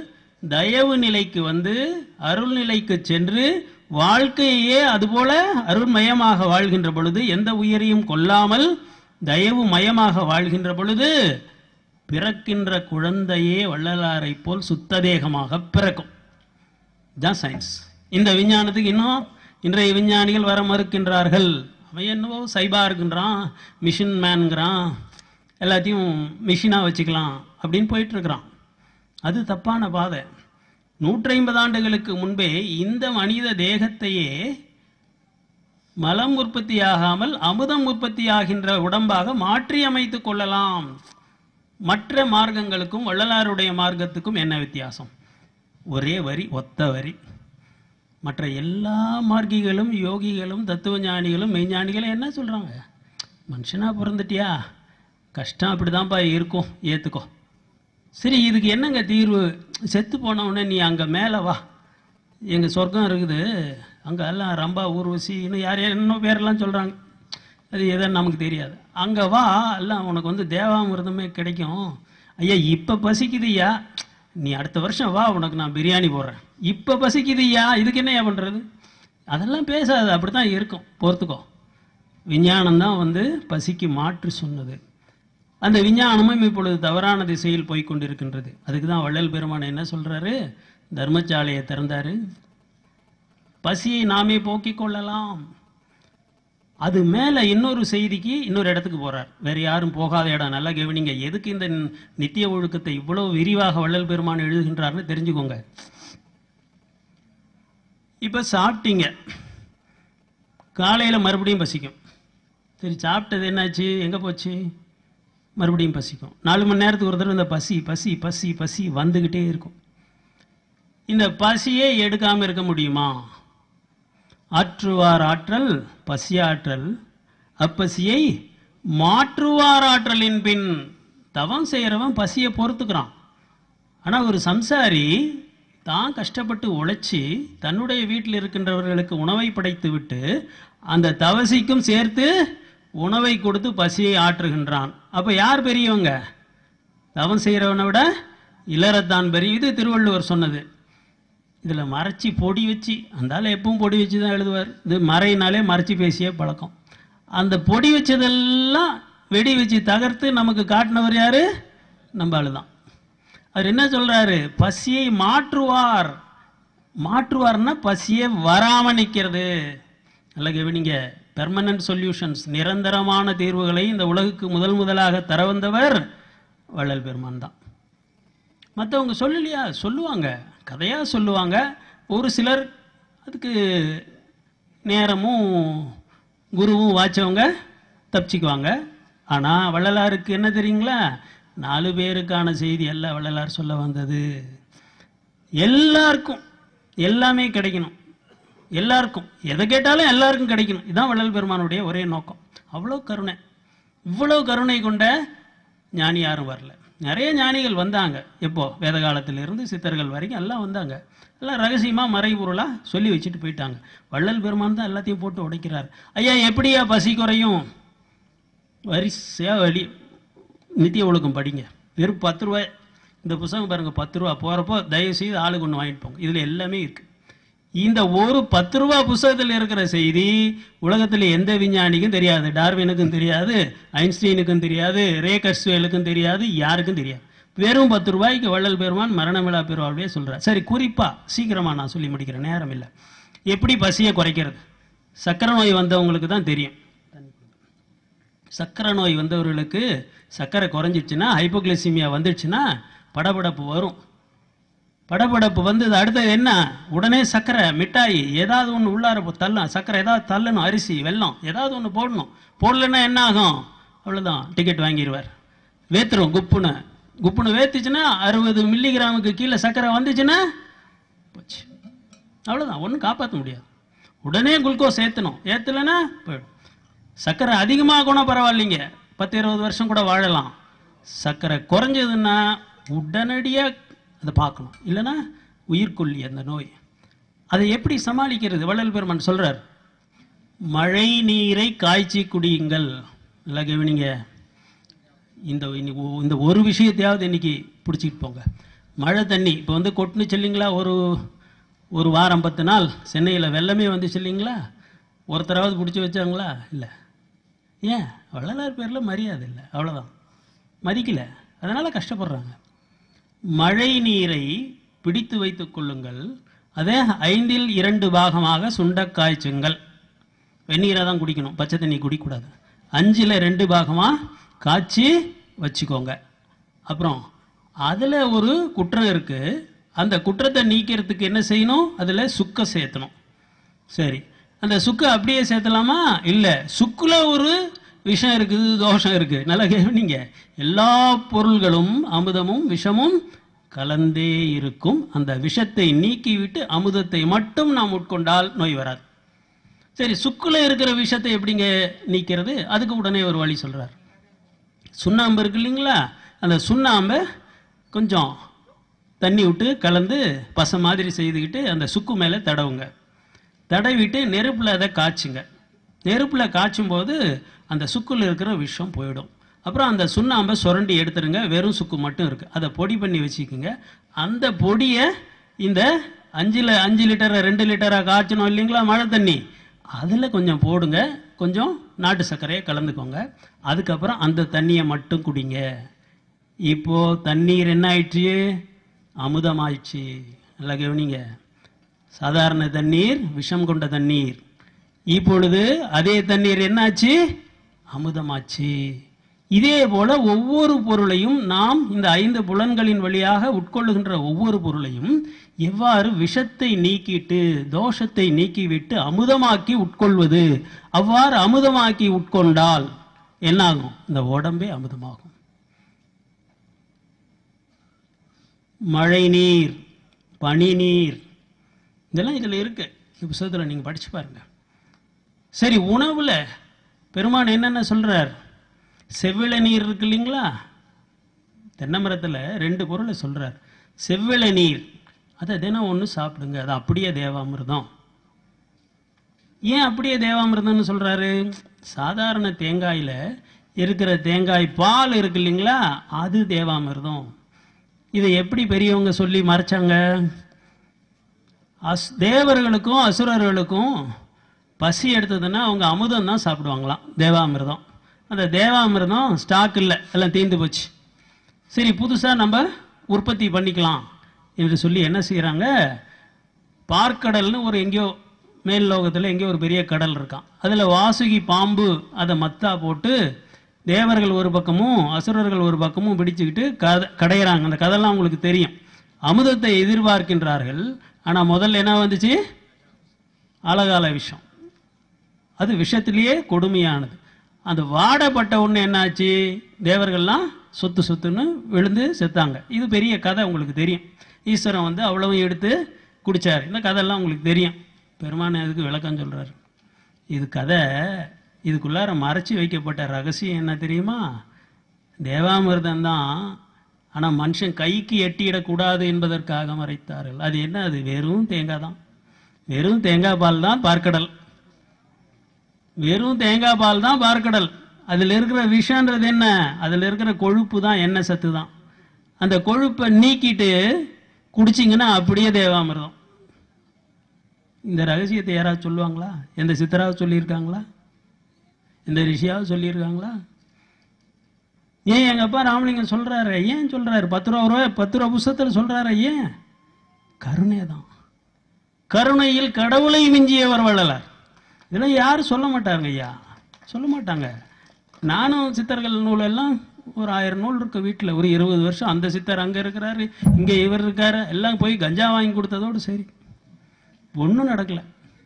தயவு நிலைக்கு வந்து அருள் நிலைக்கு சென்று வாழ்க்கையே அதுபோல அருள்மயமாக வாழ்கின்ற பொழுது எந்த உயிரையும் கொல்லாமல் தயவு மயமாக வாழ்கின்ற பொழுது பிறக்கின்ற குழந்தையே வள்ளலாரை போல் சுத்ததேகமாக பிறக்கும் தான் சயின்ஸ் இந்த விஞ்ஞானத்துக்கு இன்னும் இன்றைய விஞ்ஞானிகள் வர மறுக்கின்றார்கள் அவன் என்னவோ சைபா இருக்குன்றான் மிஷின் மேன்கிறான் எல்லாத்தையும் மிஷினாக வச்சுக்கலாம் அப்படின்னு போயிட்டு இருக்கிறான் அது தப்பான பாதை நூற்றி ஐம்பது ஆண்டுகளுக்கு முன்பே இந்த மனித தேகத்தையே மலம் உற்பத்தியாகாமல் அமுதம் உற்பத்தியாகின்ற உடம்பாக மாற்றி அமைத்துக் கொள்ளலாம் மற்ற மார்க்கங்களுக்கும் வள்ளலாருடைய மார்க்கத்துக்கும் என்ன வித்தியாசம் ஒரே வரி ஒத்த வரி மற்ற எல்லா மார்க்கிகளும் யோகிகளும் தத்துவ ஞானிகளும் மெய்ஞானிகளும் என்ன சொல்கிறாங்க மனுஷனா பிறந்துட்டியா கஷ்டம் அப்படிதான்ப்பா இருக்கும் ஏற்றுக்கோ சரி இதுக்கு என்னங்க தீர்வு செத்து போன உடனே நீ அங்கே மேலே வா எங்கள் சொர்க்கம் இருக்குது அங்கே எல்லாம் ரம்பா ஊர்வசி இன்னும் யார் யார் இன்னும் பேரெல்லாம் சொல்கிறாங்க அது எதுன்னு நமக்கு தெரியாது அங்கே வா எல்லாம் உனக்கு வந்து தேவாமிர்தமே கிடைக்கும் ஐயா இப்போ பசிக்குதுய்யா நீ அடுத்த வருஷம் வா உனக்கு நான் பிரியாணி போடுறேன் இப்போ பசிக்குதுய்யா இதுக்கு என்னய்யா பண்ணுறது அதெல்லாம் பேசாது அப்படி தான் இருக்கும் பொறுத்துக்கோ விஞ்ஞானம் தான் வந்து பசிக்கு மாற்று சொன்னது அந்த விஞ்ஞானமும் இப்பொழுது தவறான திசையில் போய் கொண்டிருக்கின்றது அதுக்கு தான் வள்ளல் பெருமான் என்ன சொல்றாரு தர்மசாலையை திறந்தாரு பசியை நாமே போக்கிக் கொள்ளலாம் அது மேல இன்னொரு செய்திக்கு இன்னொரு இடத்துக்கு போறார் வேற யாரும் போகாத இடம் நல்லா கவனிங்க எதுக்கு இந்த நித்திய ஒழுக்கத்தை இவ்வளவு விரிவாக வள்ளல் பெருமான் எழுதுகின்றார்னு தெரிஞ்சுக்கோங்க இப்ப சாப்பிட்டீங்க காலையில மறுபடியும் பசிக்கும் சரி சாப்பிட்டது என்னாச்சு எங்க போச்சு மறுபடியும் பசிக்கும் நாலு மணி நேரத்துக்கு ஒரு தடவை இந்த பசி பசி பசி பசி வந்துக்கிட்டே இருக்கும் இந்த பசியே எடுக்காம இருக்க முடியுமா ஆற்றுவார் ஆற்றல் பசியாற்றல் அப்பசியை மாற்றுவார் ஆற்றலின் பின் தவம் செய்கிறவன் பசியை பொறுத்துக்கிறான் ஆனா ஒரு சம்சாரி தான் கஷ்டப்பட்டு உழைச்சி தன்னுடைய வீட்டில் இருக்கின்றவர்களுக்கு உணவை படைத்து விட்டு அந்த தவசிக்கும் சேர்த்து உணவை கொடுத்து பசியை ஆற்றுகின்றான் அப்ப யார் பெரியவங்க தவம் செய்கிறவனை விட இளரத்தான் பெரிய இது திருவள்ளுவர் சொன்னது இதுல மறைச்சி பொடி வச்சு அந்த ஆள் எப்பவும் பொடி வச்சு தான் எழுதுவார் இது மறையினாலே மறைச்சி பேசிய பழக்கம் அந்த பொடி வச்சதெல்லாம் வெடி வச்சு தகர்த்து நமக்கு காட்டினவர் யாரு நம்ம ஆளு தான் அவர் என்ன சொல்றாரு பசியை மாற்றுவார் மாற்றுவார்னா பசியை வராம நிக்கிறது நல்ல கவனிங்க பெர்மனன்ட் சொல்யூஷன்ஸ் நிரந்தரமான தீர்வுகளை இந்த உலகுக்கு முதல் முதலாக தர வந்தவர் வள்ளல் பெருமான் தான் மற்றவங்க சொல்லலையா சொல்லுவாங்க கதையா சொல்லுவாங்க ஒரு சிலர் அதுக்கு நேரமும் குருவும் வாச்சவங்க தப்பிச்சுக்குவாங்க ஆனா வள்ளலாருக்கு என்ன தெரியுங்களா நாலு பேருக்கான செய்தி அல்ல வள்ளலார் சொல்ல வந்தது எல்லாருக்கும் எல்லாமே கிடைக்கணும் எல்லாருக்கும் எதை கேட்டாலும் எல்லாருக்கும் கிடைக்கணும் இதான் வள்ளல் பெருமானுடைய ஒரே நோக்கம் அவ்வளோ கருணை இவ்வளோ கருணை கொண்ட ஞானி யாரும் வரல நிறைய ஞானிகள் வந்தாங்க எப்போ வேத காலத்திலிருந்து சித்தர்கள் வரைக்கும் எல்லாம் வந்தாங்க எல்லாம் ரகசியமா மறைபொருளா சொல்லி வச்சுட்டு போயிட்டாங்க வள்ளல் பெருமான் தான் எல்லாத்தையும் போட்டு உடைக்கிறார் ஐயா எப்படியா பசி குறையும் வரிசையா வழி நித்திய ஒழுக்கம் படிங்க வெறும் பத்து ரூபாய் இந்த புத்தகம் பாருங்க பத்து ரூபா போறப்போ தயவு செய்து ஆளுக்கு ஒன்று வாங்கிட்டு போங்க இதுல எல்லாமே இருக்கு இந்த ஒரு பத்து ரூபா புஸ்தகத்தில் இருக்கிற செய்தி உலகத்தில் எந்த விஞ்ஞானிக்கும் தெரியாது டார்வினுக்கும் தெரியாது ஐன்ஸ்டீனுக்கும் தெரியாது ரே கஸ்வேலுக்கும் தெரியாது யாருக்கும் தெரியாது வெறும் பத்து ரூபாய்க்கு வள்ளல் பெருமான் மரணமிழா பெருவாழ்வே சொல்றார் சரி குறிப்பா சீக்கிரமா நான் சொல்லி முடிக்கிறேன் நேரம் இல்லை எப்படி பசியை குறைக்கிறது சக்கரை நோய் வந்தவங்களுக்கு தான் தெரியும் சக்கரை நோய் வந்தவர்களுக்கு சக்கரை குறைஞ்சிடுச்சுன்னா ஹைப்போகிளைசிமியா வந்துடுச்சுன்னா படபடப்பு வரும் படபடப்பு வந்தது அடுத்தது என்ன உடனே சக்கரை மிட்டாய் ஏதாவது ஒன்று உள்ளார போ- தள்ளலாம் சக்கரை ஏதாவது தள்ளணும் அரிசி வெல்லம் ஏதாவது ஒன்று போடணும் போடலைன்னா என்ன ஆகும் அவ்வளோதான் டிக்கெட் வாங்கிடுவார் வேத்துரும் குப்புன்னு குப்புன்னு வேத்துச்சுன்னா அறுபது மில்லிகிராமுக்கு கீழே சக்கரை வந்துச்சுன்னா போச்சு அவ்வளோதான் ஒன்றும் காப்பாற்ற முடியாது உடனே குளுக்கோஸ் ஏற்றணும் ஏற்றலைன்னா போயிடும் சர்க்கரை அதிகமாக கூட பரவாயில்லைங்க பத்து இருபது வருஷம் கூட வாழலாம் சர்க்கரை குறைஞ்சதுன்னா உடனடியாக அதை பார்க்கணும் இல்லைன்னா உயிர்கொல்லி அந்த நோய் அதை எப்படி சமாளிக்கிறது வள்ளல் பெருமான் சொல்றார் மழை நீரை காய்ச்சி குடியுங்கள் நல்லா கவனிங்க இந்த இன்னி- இந்த ஒரு விஷயத்தையாவது இன்னைக்கு பிடிச்சிட்டு போங்க மழை தண்ணி இப்போ வந்து கொட்டுன்னு சொல்லிங்களா ஒரு ஒரு வாரம் பத்து நாள் சென்னையில் வெள்ளமே வந்து சொல்லிங்களா ஒருத்தராவது பிடிச்சி வச்சாங்களா இல்லை ஏன் வள்ளலார் பேரில் மரியாதை இல்லை அவ்வளோதான் மதிக்கல அதனால் கஷ்டப்படுறாங்க மழை நீரை பிடித்து வைத்துக் கொள்ளுங்கள் அதே ஐந்தில் இரண்டு பாகமாக சுண்ட காய்ச்சுங்கள் வெந்நீரை தான் குடிக்கணும் பச்சை தண்ணி குடிக்கக்கூடாது அஞ்சில் ரெண்டு பாகமாக காய்ச்சி வச்சுக்கோங்க அப்புறம் அதில் ஒரு குற்றம் இருக்குது அந்த குற்றத்தை நீக்கிறதுக்கு என்ன செய்யணும் அதில் சுக்க சேர்த்தணும் சரி அந்த சுக்கை அப்படியே சேர்த்தலாமா இல்லை சுக்கில் ஒரு விஷம் இருக்குது தோஷம் இருக்குது நல்லா கேவனிங்க எல்லா பொருள்களும் அமுதமும் விஷமும் கலந்தே இருக்கும் அந்த விஷத்தை நீக்கிவிட்டு அமுதத்தை மட்டும் நாம் உட்கொண்டால் நோய் வராது சரி சுக்குல இருக்கிற விஷத்தை எப்படிங்க நீக்கிறது அதுக்கு உடனே ஒரு வழி சொல்றார் சுண்ணாம்பு இருக்கு இல்லைங்களா அந்த சுண்ணாம்பை கொஞ்சம் தண்ணி விட்டு கலந்து பசை மாதிரி செய்துக்கிட்டு அந்த சுக்கு மேலே தடவுங்க தடவிட்டு நெருப்பில் அதை காய்ச்சுங்க நெருப்பில் காய்ச்சும் போது அந்த சுக்குல இருக்கிற விஷம் போயிடும் அப்புறம் அந்த சுண்ணாம்பை சுரண்டி எடுத்துருங்க வெறும் சுக்கு மட்டும் இருக்குது அதை பொடி பண்ணி வச்சுக்கோங்க அந்த பொடியை இந்த அஞ்சில் அஞ்சு லிட்டரை ரெண்டு லிட்டராக காய்ச்சணும் இல்லைங்களா மழை தண்ணி அதில் கொஞ்சம் போடுங்க கொஞ்சம் நாட்டு சர்க்கரையை கலந்துக்கோங்க அதுக்கப்புறம் அந்த தண்ணியை மட்டும் குடிங்க இப்போ தண்ணீர் என்ன ஆயிடுச்சு அமுதமாயிடுச்சு நல்லா கவனிங்க சாதாரண தண்ணீர் விஷம் கொண்ட தண்ணீர் இப்பொழுது அதே தண்ணீர் என்னாச்சு அமுதமாச்சு இதே போல ஒவ்வொரு பொருளையும் நாம் இந்த ஐந்து புலன்களின் வழியாக உட்கொள்ளுகின்ற ஒவ்வொரு பொருளையும் எவ்வாறு விஷத்தை நீக்கிட்டு தோஷத்தை நீக்கிவிட்டு அமுதமாக்கி உட்கொள்வது அவ்வாறு அமுதமாக்கி உட்கொண்டால் என்னாகும் இந்த உடம்பே அமுதமாகும் மழை நீர் பனி நீர் இதெல்லாம் இதில் இருக்கு இந்த புத்தகத்தில் நீங்கள் படிச்சு பாருங்க சரி உணவுல பெருமான் என்னென்ன சொல்றார் செவ்விளை நீர் இருக்கு இல்லைங்களா தென்னை மரத்தில் ரெண்டு பொருளை சொல்றார் செவ்விளை நீர் அதை தினம் ஒன்று சாப்பிடுங்க அது அப்படியே தேவாமிர்தம் ஏன் அப்படியே தேவாமிர்தம்னு சொல்றாரு சாதாரண தேங்காயில இருக்கிற தேங்காய் பால் இருக்கு இல்லைங்களா அது தேவாமிர்தம் இதை எப்படி பெரியவங்க சொல்லி மறைச்சாங்க அஸ் தேவர்களுக்கும் அசுரர்களுக்கும் பசி எடுத்ததுன்னா அவங்க அமுதம் தான் சாப்பிடுவாங்களாம் தேவாமிர்தம் அந்த தேவாமிர்தம் ஸ்டாக் இல்லை எல்லாம் தீர்ந்து போச்சு சரி புதுசாக நம்ம உற்பத்தி பண்ணிக்கலாம் என்று சொல்லி என்ன செய்கிறாங்க பார்க்கடல்னு ஒரு எங்கேயோ மேல் லோகத்தில் எங்கேயோ ஒரு பெரிய கடல் இருக்கான் அதில் வாசுகி பாம்பு அதை மத்தா போட்டு தேவர்கள் ஒரு பக்கமும் அசுரர்கள் ஒரு பக்கமும் பிடிச்சுக்கிட்டு கதை கடையிறாங்க அந்த கதைலாம் உங்களுக்கு தெரியும் அமுதத்தை எதிர்பார்க்கின்றார்கள் ஆனால் முதல்ல என்ன வந்துச்சு அழகால விஷம் அது விஷத்திலேயே கொடுமையானது அந்த வாடப்பட்ட ஒன்று என்னாச்சு தேவர்கள்லாம் சொத்து சொத்துன்னு விழுந்து செத்தாங்க இது பெரிய கதை உங்களுக்கு தெரியும் ஈஸ்வரன் வந்து அவ்வளவும் எடுத்து குடிச்சார் இந்த கதையெல்லாம் உங்களுக்கு தெரியும் பெருமான் அதுக்கு விளக்கம் சொல்றாரு இது கதை இதுக்குள்ளார மறைச்சி வைக்கப்பட்ட ரகசியம் என்ன தெரியுமா தேவாமிர்தம் தான் ஆனால் மனுஷன் கைக்கு எட்டியிடக்கூடாது என்பதற்காக மறைத்தார்கள் அது என்ன அது வெறும் தேங்காய் தான் வெறும் தேங்காய் பால் தான் பார்க்கடல் வெறும் தேங்காய் பால் தான் பார்க்கடல் அதில் இருக்கிற விஷன்றது என்ன அதில் இருக்கிற கொழுப்பு தான் எண்ணெய் சத்து தான் அந்த கொழுப்பை நீக்கிட்டு குடிச்சிங்கன்னா அப்படியே தேவாமிர்தம் இந்த ரகசியத்தை யாராவது சொல்லுவாங்களா எந்த சித்தராவது சொல்லியிருக்காங்களா எந்த ரிஷியாவது சொல்லியிருக்காங்களா ஏன் எங்கள் அப்பா ராமலிங்கம் சொல்கிறாரு ஏன் சொல்கிறாரு பத்து ரூபா ரூபாய் பத்து ரூபா புஸ்தகத்தில் சொல்கிறாரு ஏன் கருணை தான் கருணையில் கடவுளை மிஞ்சியவர் வள்ளலார் இதெல்லாம் யாரும் சொல்ல மாட்டாங்க ஐயா சொல்ல மாட்டாங்க நானும் சித்தர்கள் நூலெல்லாம் ஒரு ஆயிரம் நூல் இருக்கு வீட்டில் ஒரு இருபது வருஷம் அந்த சித்தர் அங்கே இருக்கிறாரு இங்கே இவர் இருக்காரு எல்லாம் போய் கஞ்சா வாங்கி கொடுத்ததோடு சரி ஒன்றும் நடக்கல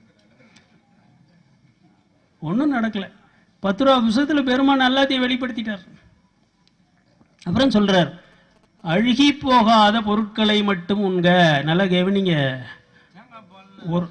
ஒன்றும் நடக்கல பத்து ரூபா புஸ்தகத்தில் பெருமான் எல்லாத்தையும் வெளிப்படுத்திட்டார் அப்புறம் சொல்றார் அழுகி போகாத பொருட்களை மட்டும் உண்க நல்லா கவனிங்க ஒரு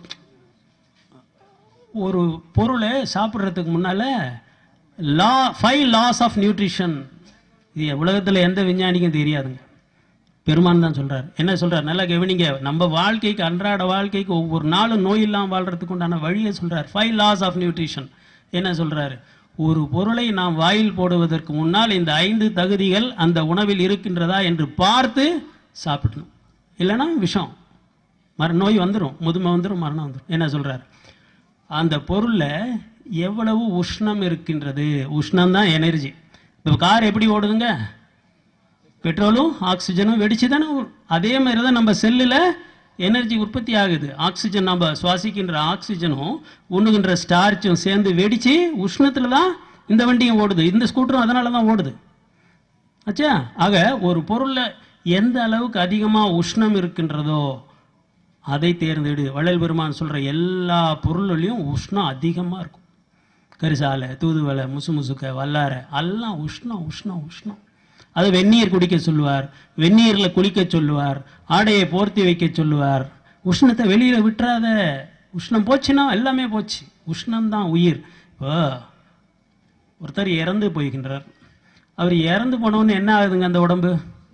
ஒரு பொருளை சாப்பிட்றதுக்கு முன்னால law five laws of nutrition இது உலகத்தில் எந்த விஞ்ஞானிக்கும் தெரியாதுங்க பெருமான் தான் சொல்றார் என்ன சொல்றார் நல்லா கவனிங்க நம்ம வாழ்க்கைக்கு அன்றாட வாழ்க்கைக்கு ஒவ்வொரு நாளும் நோய் இல்லாமல் வாழ்றதுக்கு உண்டான வழியை சொல்றார் ஃபைவ் லாஸ் ஆஃப் நியூட்ரிஷன் என்ன சொல்றாரு ஒரு பொருளை நாம் வாயில் போடுவதற்கு முன்னால் இந்த ஐந்து தகுதிகள் அந்த உணவில் இருக்கின்றதா என்று பார்த்து சாப்பிடணும் இல்லைன்னா விஷம் மர நோய் வந்துடும் முதுமை வந்துடும் மரணம் வந்துடும் என்ன சொல்றாரு அந்த பொருளில் எவ்வளவு உஷ்ணம் இருக்கின்றது உஷ்ணம் தான் எனர்ஜி இப்போ கார் எப்படி ஓடுதுங்க பெட்ரோலும் ஆக்சிஜனும் வெடிச்சு தானே ஓடும். அதே மாதிரி தான் நம்ம செல்லில் எனர்ஜி உற்பத்தி ஆகுது ஆக்சிஜன் நம்ம சுவாசிக்கின்ற ஆக்சிஜனும் உண்ணுகின்ற ஸ்டார்ச்சும் சேர்ந்து வெடிச்சு உஷ்ணத்தில் தான் இந்த வண்டியும் ஓடுது இந்த ஸ்கூட்டரும் அதனால தான் ஓடுது ஆச்சா ஆக ஒரு பொருளில் எந்த அளவுக்கு அதிகமாக உஷ்ணம் இருக்கின்றதோ அதை தேர்ந்தெடு வள்ளல் பெருமான் சொல்ற எல்லா பொருள்களையும் உஷ்ணம் அதிகமாக இருக்கும் கரிசாலை தூதுவளை முசு முசுக்க வல்லார எல்லாம் உஷ்ணம் உஷ்ணம் உஷ்ணம் அது வெந்நீர் குடிக்க சொல்லுவார் வெந்நீரில் குளிக்க சொல்லுவார் ஆடையை போர்த்தி வைக்க சொல்லுவார் உஷ்ணத்தை வெளியில விட்டுறாத உஷ்ணம் போச்சுன்னா எல்லாமே போச்சு உஷ்ணம்தான் உயிர் இப்போ ஒருத்தர் இறந்து போய்கின்றார் அவர் இறந்து போனோன்னு என்ன ஆகுதுங்க அந்த உடம்பு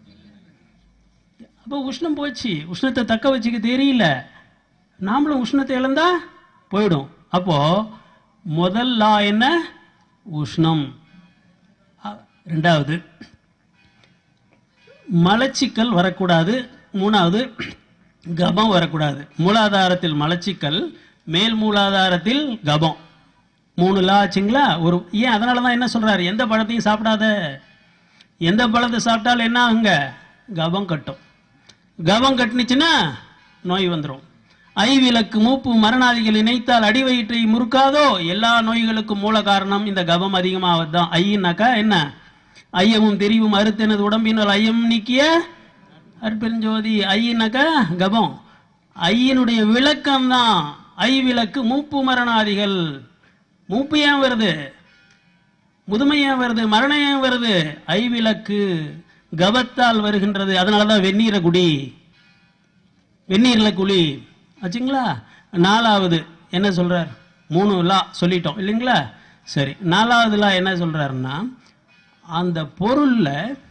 அப்போ உஷ்ணம் போச்சு உஷ்ணத்தை தக்க வச்சுக்க தெரியல நாமளும் உஷ்ணத்தை இழந்தா போயிடும் அப்போ முதல் லா என்ன உஷ்ணம் அ- ரெண்டாவது மலச்சிக்கல் வரக்கூடாது மூணாவது கபம் வரக்கூடாது மூலாதாரத்தில் மலச்சிக்கல் மேல் மூலாதாரத்தில் கபம் மூணு லா ஆச்சுங்களா ஒரு ஏன் அதனால தான் என்ன சொல்றாரு எந்த பழத்தையும் சாப்பிடாத எந்த பழத்தை சாப்பிட்டாலும் என்ன ஆகுங்க கபம் கட்டும் கபம் கட்டுனுச்சுன்னா நோய் வந்துடும் ஐவிலக்கு மூப்பு மரணாதிகள் இணைத்தால் அடிவயிற்றை முறுக்காதோ எல்லா கபம் மூல காரணம் இந்த கபம் அதிகமாவது தான் ஐயினாக்கா என்ன ஐயமும் தெரிவும் அறுத்தெனது உடம்பினால் ஐயம் நீக்கிய அற்பெருஞ்சோதி ஐயினாக்கா கபம் ஐயினுடைய விளக்கம் தான் ஐ விளக்கு மூப்பு மரணாதிகள் மூப்பு ஏன் வருது முதுமை ஏன் வருது மரணம் ஏன் வருது ஐவிளக்கு கபத்தால் வருகின்றது அதனால தான் வெந்நீரை குடி வெந்நீர்ல குளி ஆச்சுங்களா நாலாவது என்ன சொல்றார் மூணு லா சொல்லிட்டோம் இல்லைங்களா சரி நாலாவது லா என்ன சொல்றாருன்னா அந்த பொருள்ல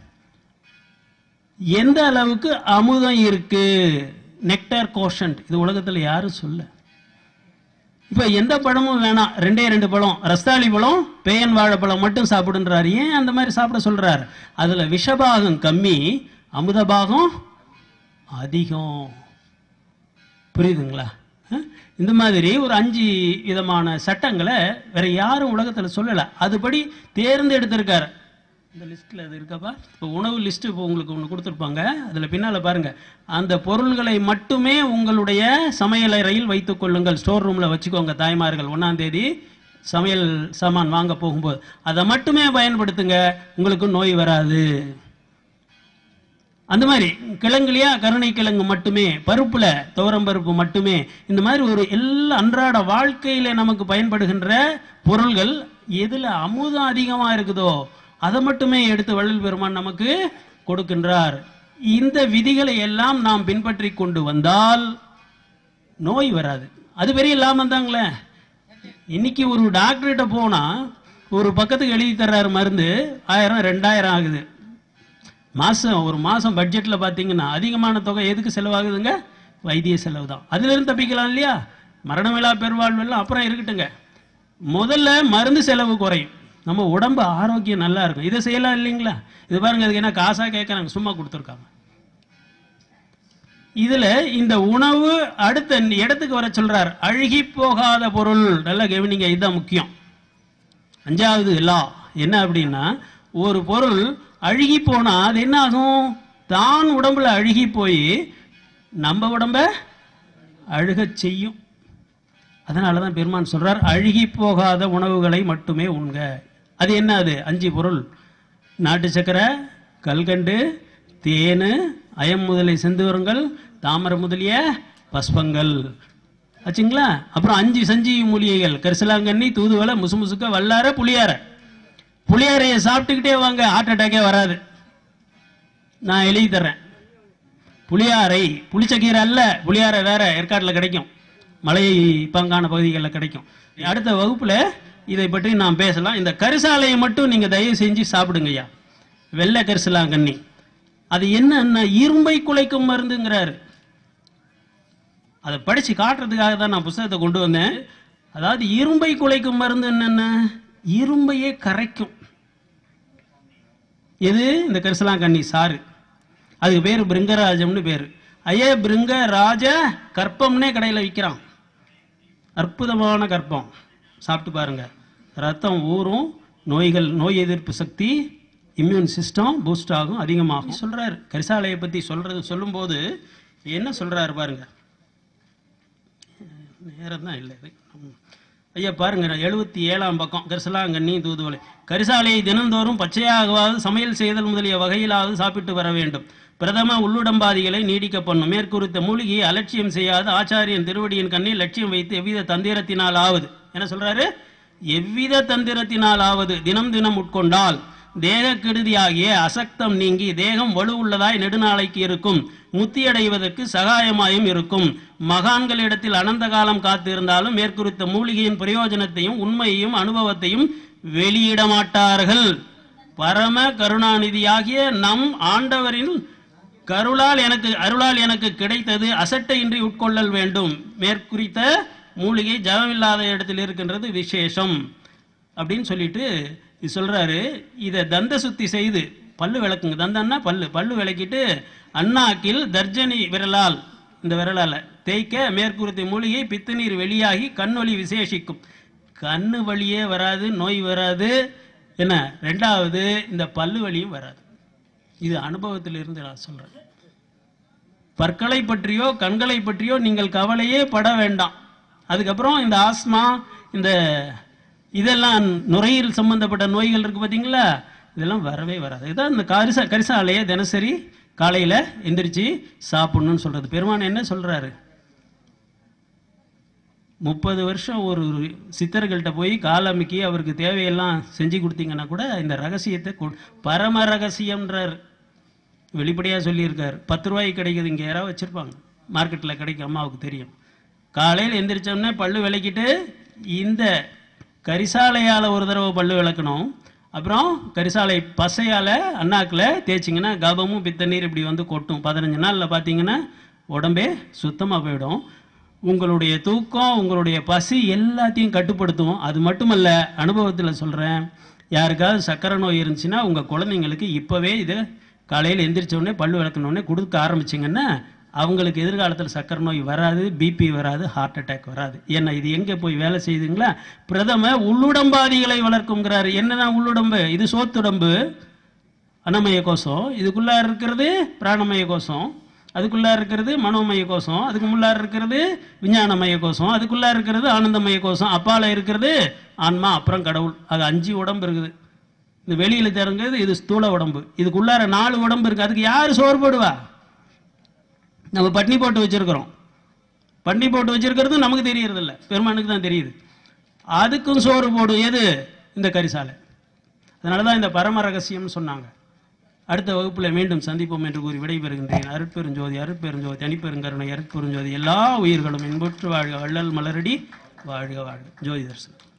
எந்த அளவுக்கு அமுதம் இருக்கு நெக்டார் கோஷன்ட் இது உலகத்துல யாரும் சொல்ல இப்ப எந்த பழமும் வேணாம் ரெண்டே ரெண்டு பழம் ரஸ்தாளி பழம் பேயன் வாழைப்பழம் மட்டும் சாப்பிடுன்றாரு ஏன் அந்த மாதிரி சாப்பிட சொல்றார் அதுல விஷபாகம் கம்மி அமுத பாகம் அதிகம் புரியுதுங்களா அஹ்? இந்த மாதிரி ஒரு அஞ்சு விதமான சட்டங்களை வேற யாரும் உலகத்துல சொல்லல அதுபடி தேர்ந்தெடுத்திருக்காரு இந்த லிஸ்ட்ல அது இருக்கப்பா இப்போ உணவு லிஸ்ட் இப்போ உங்களுக்கு ஒன்று கொடுத்துருப்பாங்க அதுல பின்னால பாருங்க அந்த பொருள்களை மட்டுமே உங்களுடைய சமையலறையில் வைத்துக் கொள்ளுங்கள் ஸ்டோர் ரூம்ல வச்சுக்கோங்க தாய்மார்கள் ஒன்னாம் தேதி சமையல் சாமான் வாங்க போகும்போது அதை மட்டுமே பயன்படுத்துங்க உங்களுக்கு நோய் வராது அந்த மாதிரி கிழங்குலையா கருணை கிழங்கு மட்டுமே பருப்புல துவரம் பருப்பு மட்டுமே இந்த மாதிரி ஒரு எல்லா அன்றாட வாழ்க்கையில நமக்கு பயன்படுகின்ற பொருள்கள் எதுல அமுதம் அதிகமா இருக்குதோ அதை மட்டுமே எடுத்து வள்ளல் பெருமான் நமக்கு கொடுக்கின்றார் இந்த விதிகளை எல்லாம் நாம் பின்பற்றி கொண்டு வந்தால் நோய் வராது அது பெரிய லாபம் தாங்களே இன்னைக்கு ஒரு டாக்டர்கிட்ட போனா ஒரு பக்கத்துக்கு எழுதி தர்றாரு மருந்து ஆயிரம் ரெண்டாயிரம் ஆகுது மாசம் ஒரு மாசம் பட்ஜெட்ல பாத்தீங்கன்னா அதிகமான தொகை எதுக்கு செலவாகுதுங்க வைத்திய செலவு தான் அதுல இருந்து தப்பிக்கலாம் இல்லையா மரணமில்லா பெருவாழ்வெல்லாம் அப்புறம் இருக்கட்டுங்க முதல்ல மருந்து செலவு குறையும் நம்ம உடம்பு ஆரோக்கியம் நல்லா இருக்கும் இதை செய்யலாம் இல்லைங்களா இது பாருங்க அதுக்கு என்ன காசா கேட்கறாங்க சும்மா கொடுத்துருக்காங்க இதுல இந்த உணவு அடுத்த இடத்துக்கு வர சொல்றார் அழுகி போகாத பொருள் நல்லா கவனிங்க இதுதான் முக்கியம் அஞ்சாவது லா என்ன அப்படின்னா ஒரு பொருள் அழுகி போனா அது என்ன ஆகும் தான் உடம்புல அழுகி போய் நம்ம உடம்ப அழுகச் செய்யும் அதனால தான் பெருமான் சொல்றார் அழுகி போகாத உணவுகளை மட்டுமே உண்க அது என்ன அது அஞ்சு பொருள் நாட்டு சக்கரை கல்கண்டு தேனு அயம் முதலை செந்துவரங்கள் தாமரை முதலிய பஸ்பங்கள் ஆச்சுங்களா அப்புறம் அஞ்சு சஞ்சீவி மூலிகைகள் கரிசலாங்கண்ணி தூதுவளை முசுமுசுக்க வல்லார புளியார புளியாரையை சாப்பிட்டுக்கிட்டே வாங்க ஹார்ட் அட்டாக்கே வராது நான் எழுதி தர்றேன் புளியாரை புளிச்சக்கீரை அல்ல புளியாரை வேற ஏற்காட்டில் கிடைக்கும் மலை பங்கான பகுதிகளில் கிடைக்கும் அடுத்த வகுப்புல இதை பற்றி நாம் பேசலாம் இந்த கரிசாலையை மட்டும் நீங்க தயவு செஞ்சு சாப்பிடுங்க ஐயா வெள்ளை கரிசலாங்கண்ணி அது என்னன்னா இரும்பை குலைக்கும் மருந்துங்கிறாரு அதை படிச்சு காட்டுறதுக்காக தான் நான் புஸ்தகத்தை கொண்டு வந்தேன் அதாவது இரும்பை குலைக்கும் மருந்து என்னென்ன இரும்பையே கரைக்கும் எது இந்த கரிசலாங்கண்ணி சாறு அதுக்கு பேர் பிருங்கராஜம்னு பேர் ஐயே பிருங்கராஜ கற்பம்னே கடையில் விற்கிறான் அற்புதமான கற்பம் சாப்பிட்டு பாருங்க ரத்தம் ஊறும் நோய்கள் நோய் எதிர்ப்பு சக்தி இம்யூன் சிஸ்டம் பூஸ்ட் ஆகும் அதிகமாகும் சொல்றாரு கரிசாலையை பத்தி சொல்றது சொல்லும்போது என்ன சொல்றாரு பாருங்க நேரம் தான் இல்லை இது. ம். ஐயா பாருங்க எழுபத்தி ஏழாம் பக்கம் கரிசலாங்கண்ணி தூதுவளை கரிசாலையை தினந்தோறும் பச்சையாகவாவது சமையல் செய்தல் முதலிய வகையிலாவது சாப்பிட்டு வர வேண்டும் பிரதம உள்ளுடம்பாதிகளை நீடிக்க பண்ணும் மேற்குறித்த மூலிகையை அலட்சியம் செய்யாத ஆச்சாரியன் திருவடியின் கண்ணில் லட்சியம் வைத்து எவ்வித தந்திரத்தினால் ஆவது என்ன சொல்றாரு எவ்வித தந்திரத்தினால் ஆவது தினம் தினம் உட்கொண்டால் தேக கெடுதியாகிய அசக்தம் நீங்கி தேகம் வலுவுள்ளதாய் நெடுநாளைக்கு இருக்கும் முத்தியடைவதற்கு சகாயமாயும் இருக்கும் மகான்களிடத்தில் அனந்த காலம் காத்திருந்தாலும் மேற்குறித்த மூலிகையின் பிரயோஜனத்தையும் உண்மையையும் அனுபவத்தையும் வெளியிட மாட்டார்கள் பரம கருணாநிதியாகிய நம் ஆண்டவரின் கருளால் எனக்கு அருளால் எனக்கு கிடைத்தது அசட்டையின்றி உட்கொள்ளல் வேண்டும் மேற்குறித்த மூலிகை ஜபமில்லாத இடத்தில் இருக்கின்றது விசேஷம் அப்படின்னு சொல்லிட்டு இது சொல்றாரு இதை தந்த சுத்தி செய்து பல்லு விளக்குங்க தந்தன்னா பல்லு பல்லு விளக்கிட்டு அண்ணாக்கில் தர்ஜனி விரலால் இந்த விரலால தேய்க்க மேற்குறித்த மூலிகை பித்துநீர் வெளியாகி கண்ணொளி விசேஷிக்கும் கண்ணு வலியே வராது நோய் வராது என்ன ரெண்டாவது இந்த பல்லு வலியும் வராது இது அனுபவத்தில் இருந்து நான் சொல்றேன் பற்களை பற்றியோ கண்களை பற்றியோ நீங்கள் கவலையே பட வேண்டாம் அதுக்கப்புறம் இந்த ஆஸ்மா இந்த இதெல்லாம் நுரையீரல் சம்பந்தப்பட்ட நோய்கள் இருக்கு பார்த்தீங்களா இதெல்லாம் வரவே வராது இதான் இந்த கரிசா கரிசாலையை தினசரி காலையில் எந்திரிச்சு சாப்பிடணும்னு சொல்றது பெருமான் என்ன சொல்றாரு முப்பது வருஷம் ஒரு சித்தர்கள்ட்ட போய் காலமிக்கி அவருக்கு தேவையெல்லாம் செஞ்சு கொடுத்தீங்கன்னா கூட இந்த ரகசியத்தை கொ- பரம ரகசியம்ன்றார் வெளிப்படையாக சொல்லியிருக்காரு பத்து ரூபாய்க்கு கிடைக்குது இங்கே யாராவது வச்சுருப்பாங்க மார்க்கெட்டில் கிடைக்கும் அம்மாவுக்கு தெரியும் காலையில் எந்திரிச்சோடனே பல்லு விளக்கிட்டு இந்த கரிசாலையால் ஒரு தடவை பல்லு விளக்கணும் அப்புறம் கரிசாலை பசையால் அண்ணாக்கில் தேய்ச்சிங்கன்னா கபமும் பித்தநீர் இப்படி வந்து கொட்டும் பதினஞ்சு நாளில் பார்த்தீங்கன்னா உடம்பே சுத்தமாக போயிடும் உங்களுடைய தூக்கம் உங்களுடைய பசி எல்லாத்தையும் கட்டுப்படுத்தும் அது மட்டுமல்ல அனுபவத்தில் சொல்கிறேன் யாருக்காவது சக்கரை நோய் இருந்துச்சுன்னா உங்கள் குழந்தைங்களுக்கு இப்போவே இதை காலையில் எந்திரிச்ச உடனே பல்லு விளக்குன உடனே கொடுக்க ஆரம்பிச்சிங்கன்னா அவங்களுக்கு எதிர்காலத்தில் சக்கரை நோய் வராது பிபி வராது ஹார்ட் அட்டாக் வராது ஏன்னா இது எங்கே போய் வேலை செய்யுதுங்களா பிரதம உள்ளுடம்பாதிகளை வளர்க்குங்கிறாரு என்னதான் உள்ளுடம்பு இது சோத்துடம்பு அன்னமய கோஷம் இதுக்குள்ளே இருக்கிறது பிராணமய கோஷம் அதுக்குள்ளே இருக்கிறது மனோமய கோஷம் அதுக்கு முள்ளார இருக்கிறது விஞ்ஞானமய கோஷம் அதுக்குள்ளே இருக்கிறது ஆனந்தமய கோஷம் அப்பால இருக்கிறது ஆன்மா அப்புறம் கடவுள் அது அஞ்சு உடம்பு இருக்குது இந்த வெளியில் திறங்கிறது இது ஸ்தூல உடம்பு இதுக்குள்ளார நாலு உடம்பு இருக்குது அதுக்கு யார் சோறு போடுவா நம்ம பட்னி போட்டு வச்சிருக்கிறோம் பட்னி போட்டு வச்சிருக்கிறது நமக்கு தெரியறதில்ல பெருமானுக்கு தான் தெரியுது அதுக்கும் சோறு போடும் எது இந்த கரிசாலை அதனால தான் இந்த பரம ரகசியம்னு சொன்னாங்க அடுத்த வகுப்புல மீண்டும் சந்திப்போம் என்று கூறி விடைபெறுகின்றேன் அருட்பெருஞ்சோதி அருட்பெருஞ்சோதி தனிப்பெருங்கருணை அருட்பெருஞ்சோதி எல்லா உயிர்களும் இன்புற்று வாழ்க வள்ளல் மலரடி வாழ்க வாழ்க ஜோதி தரிசனம்